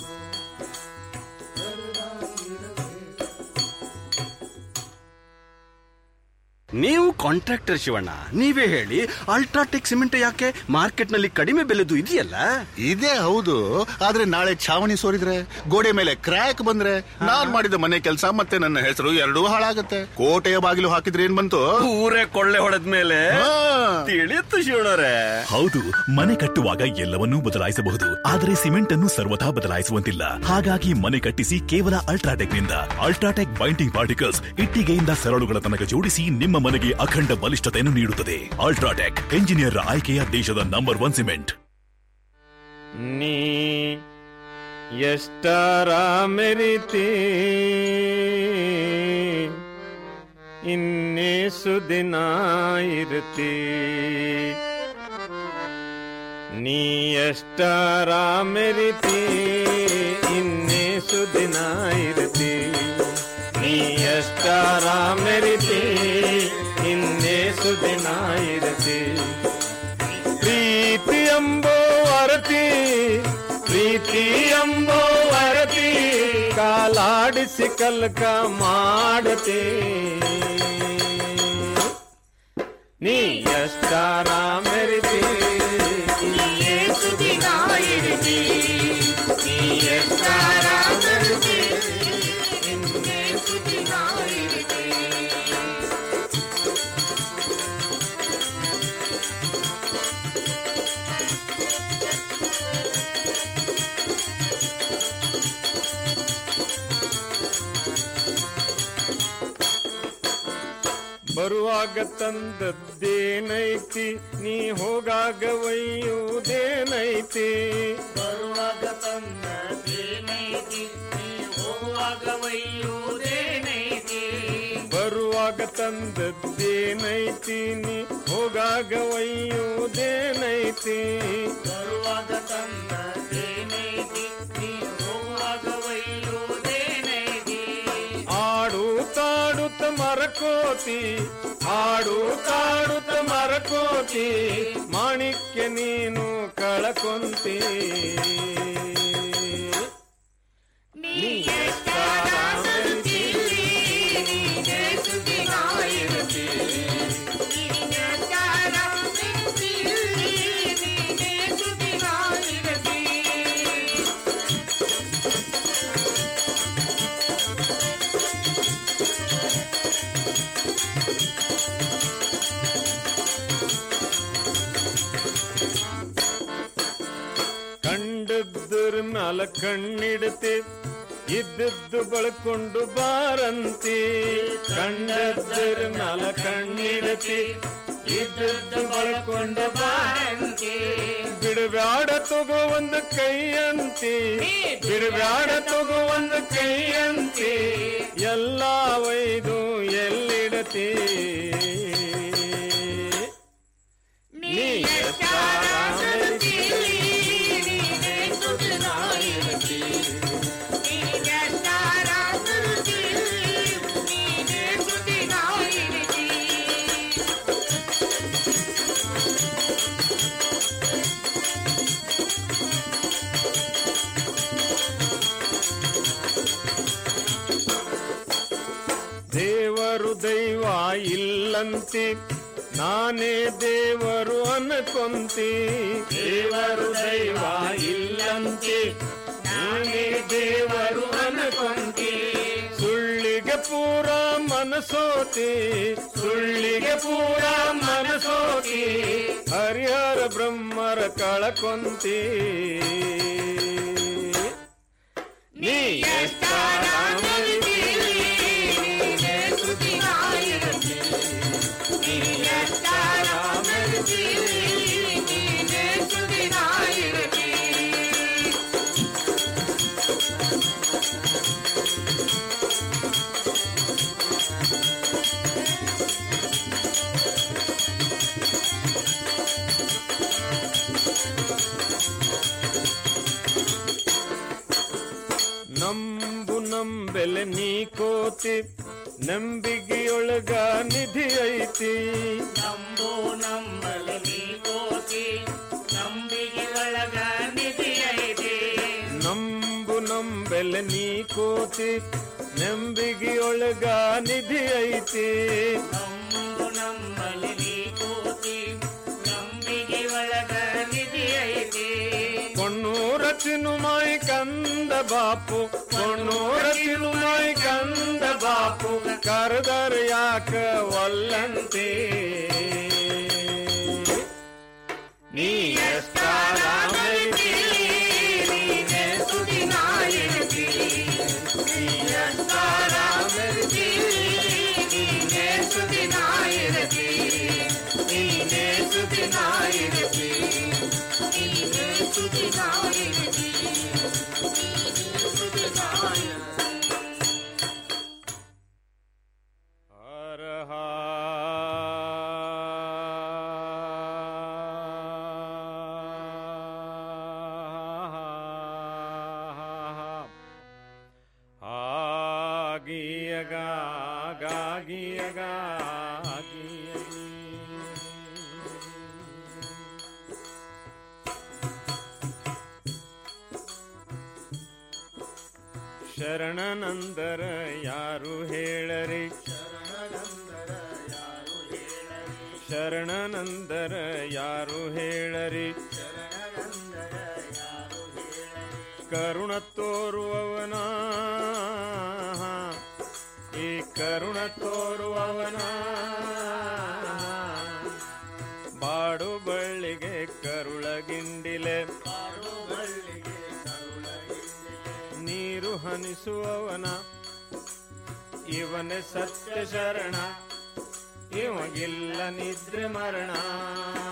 ನೀವು ಕಾಂಟ್ರಾಕ್ಟರ್ ಶಿವಣ್ಣ ನೀವೇ ಹೇಳಿ ಅಲ್ಟ್ರಾಟೆಕ್ ಸಿಮೆಂಟ್ ಯಾಕೆ ಮಾರ್ಕೆಟ್ ನಲ್ಲಿ ಕಡಿಮೆ ಬೆಲೆದು ಇದೆಯಲ್ಲ ಇದೇ ಹೌದು ಆದ್ರೆ ನಾಳೆ ಛಾವಣಿ ಸೋರಿದ್ರೆ ಗೋಡೆ ಮೇಲೆ ಕ್ರ್ಯಾಕ್ ಬಂದ್ರೆ ನಾನ್ ಮಾಡಿದ ಮನೆ ಕೆಲಸ ಮತ್ತೆ ನನ್ನ ಹೆಸರು ಎರಡೂ ಹಾಳಾಗತ್ತೆ ಕೋಟೆಯ ಬಾಗಿಲು ಹಾಕಿದ್ರೆ ಏನ್ ಬಂತು ಊರೇ ಕೊಳ್ಳೆ ಹೊಡೆದ ಮೇಲೆ ತಿಳಿಯುತ್ತು ಶಿವಣ್ಣರೇ ಹೌದು ಮನೆ ಕಟ್ಟುವಾಗ ಎಲ್ಲವನ್ನೂ ಬದಲಾಯಿಸಬಹುದು ಆದರೆ ಸಿಮೆಂಟ್ ಅನ್ನು ಸರ್ವಥಾ ಬದಲಾಯಿಸುವಂತಿಲ್ಲ ಹಾಗಾಗಿ ಮನೆ ಕಟ್ಟಿಸಿ ಕೇವಲ ಅಲ್ಟ್ರಾಟೆಕ್ ನಿಂದ ಅಲ್ಟ್ರಾಟೆಕ್ ಬೈಂಡಿಂಗ್ ಪಾರ್ಟಿಕಲ್ಸ್ ಇಟ್ಟಿಗೆಯಿಂದ ಸರಳುಗಳ ತನಕ ಜೋಡಿಸಿ ನಿಮ್ಮ ಮನೆಗೆ ಅಖಂಡ ಬಲಿಷ್ಠತೆಯನ್ನು ನೀಡುತ್ತದೆ ಅಲ್ಟ್ರಾಟೆಕ್ ಎಂಜಿನಿಯರ್ ಆಯ್ಕೆಯ ದೇಶದ ನಂಬರ್ ಒನ್ ಸಿಮೆಂಟ್ ನೀ ಎಷ್ಟರ ಮೆರಿತಿ ಇನ್ನೇಸು ದಿನ ಇರುತ್ತಿ ನೀ ಎಷ್ಟರ ಮೆರಿತಿ ಇನ್ನೇಸು ದಿನ ಇರುತ್ತಿ ನೀ ಎಷ್ಟರ ಮೆರಿತಿ ಇನ್ನೇಸು ದಿನ ಇರುತ್ತಿ ಪ್ರೀತಿ ಎಂಬೋ ಅರತಿ ಪ್ರೀತಿ ಎಂಬೋ ಅರತಿ ಕಾಲಾಡಿಸಿ ಕಲ್ಕ ಮಾಡತಿ ನೀ ಎಷ್ಟಾರ ಮೆರಿತಿ ಇನ್ನೇಸು ದಿನ ಇರುತ್ತಿ ನೀ ಎಷ್ಟಾರ ಮೆರಿತಿ ಇನ್ನೇಸು ದಿನ ಇರುತ್ತಿ ಬರುವಾಗ ತಂದದ್ದೇನೈತಿ ನೀ ಹೋಗಾಗ ಒಯ್ಯುವುದೇನೈತಿ ಬರುವಾಗ ತಂದದ್ದೇನೈತಿ ನೀ ಹೋಗುವಾಗ ಒಯ್ಯುವುದೇನೈತಿ ಬರುವಾಗ ತಂದದ್ದೇನೈತಿ ನೀ ಹೋಗಾಗ ಒಯ್ಯುವುದೇನೈತಿ ಬರುವಾಗ ತಂದದ್ದೇನೈತಿ ನೀ ಹೋಗುವಾಗ ಒಯ್ಯುವುದೇನೈತಿ ಆಡು ತಾಡುತ್ತ ಮರಕೋತಿ ಆಡು ತಾಡುತ್ತ ಮರಕೋತಿ ಮಾಣಿಕ್ಯ ನೀನು ಕಳಕೊಂತಿ ನೀ ಕಂಡದ್ರ ಮ್ಯಾಲ ಕಣ್ಣಿಡತಿ ಇದ್ದದ್ದು ಬಳಕೊಂಡು ಬಾರಂತಿ ಕಂಡದ್ರ ಮ್ಯಾಲ ಕಣ್ಣಿಡತಿ ಇದ್ದದ್ದು ಬಳಕೊಂಡು ಬಾರಂತಿ ಬಿಡಬ್ಯಾಡ ತಗೋ ಒಂದು ಕೈಯಂತಿ ಬಿಡಬ್ಯಾಡ ತಗೋ ಒಂದು ಕೈಯಂತಿ ಎಲ್ಲ ಒಯ್ದು ಎಲ್ಲಿಡತಿ ನೀ ದೇವರು ದೈವ ಇಲ್ಲಂತಿ ನಾನೇ ದೇವರು ಅನ್ಕೊಂತಿ ದೇವರು ದೈವ ಇಲ್ಲಂತಿ ನಾನೇ ದೇವರು ಅನ್ಕೊಂತಿ ಸುಳ್ಳಿಗೆ ಪೂರ ಮನಸೋತಿ ಸುಳ್ಳಿಗೆ ಪೂರ ಮನಸೋತಿ ಹರಿಹರ ಬ್ರಹ್ಮರ ಕಳಕೊಂತಿ ನೀ ನಂಬು ನಂಬೆಲೆ ನೀ ಕೋತಿ ನಂಬಿಗೆಯೊಳಗ ನಿಧಿ ಐತಿ ನಂಬೋ ನಂಬಲ ನೀ ಕೋತಿ ನಂಬಿಗೆ ಒಳಗ ನಿಧಿ ಐತಿ ನಂಬು ನಂಬೆಲೆ ನೀ ಕೋತಿ ನಂಬಿಗೆಯೊಳಗ ನಿಧಿ ಐತಿ ನಂಬು ನಂಬಲ ನೀ ಕೋತಿ ನಂಬಿಗೆ ಒಳಗ ನಿಧಿ ಐತಿ ಕೊಣ್ಣೂರ ಚಿನುಮಾಯಿ ಕಂದ ಬಾಪು ಕೊಣ್ಣೂರ ಚಿನುಮಾಯಿ ಕಂದ ಬಾಪು ಕರೆದರ ಯಾಕ ಒಲ್ಲಂತೆ ನೀ ಎಷ್ಟಾರ ನೀನೇ ಸುದಿನಾಯಿರುತ್ತಿ ನೀ ಎಷ್ಟಾರ ನೀನೇ ಸುದಿನಾಯಿರುತ್ತಿ ನೀನೇ ಸುದಿನಾಯಿರುತ್ತಿ ನೀನೇ ಸುದಿನಾಯಿರುತ್ತಿ ಶರಣನಂದರ ಯಾರು ಹೇಳರಿ ಶರಣನಂದರ ಯಾರು ಹೇಳರಿ ಕರುಣ ತೋರುವವನ ಈ ಕರುಣ ತೋರುವವನ ಬಾಡು ಬಳ್ಳಿಗೆ ಕರುಳಗಿಂಡಿಲೆ ನೀರು ಹನಿಸುವವನ ಇವನೇ ಸತ್ಯ ಶರಣ ಇವಗಿಲ್ಲ ನಿದ್ರೆ ಮರಣ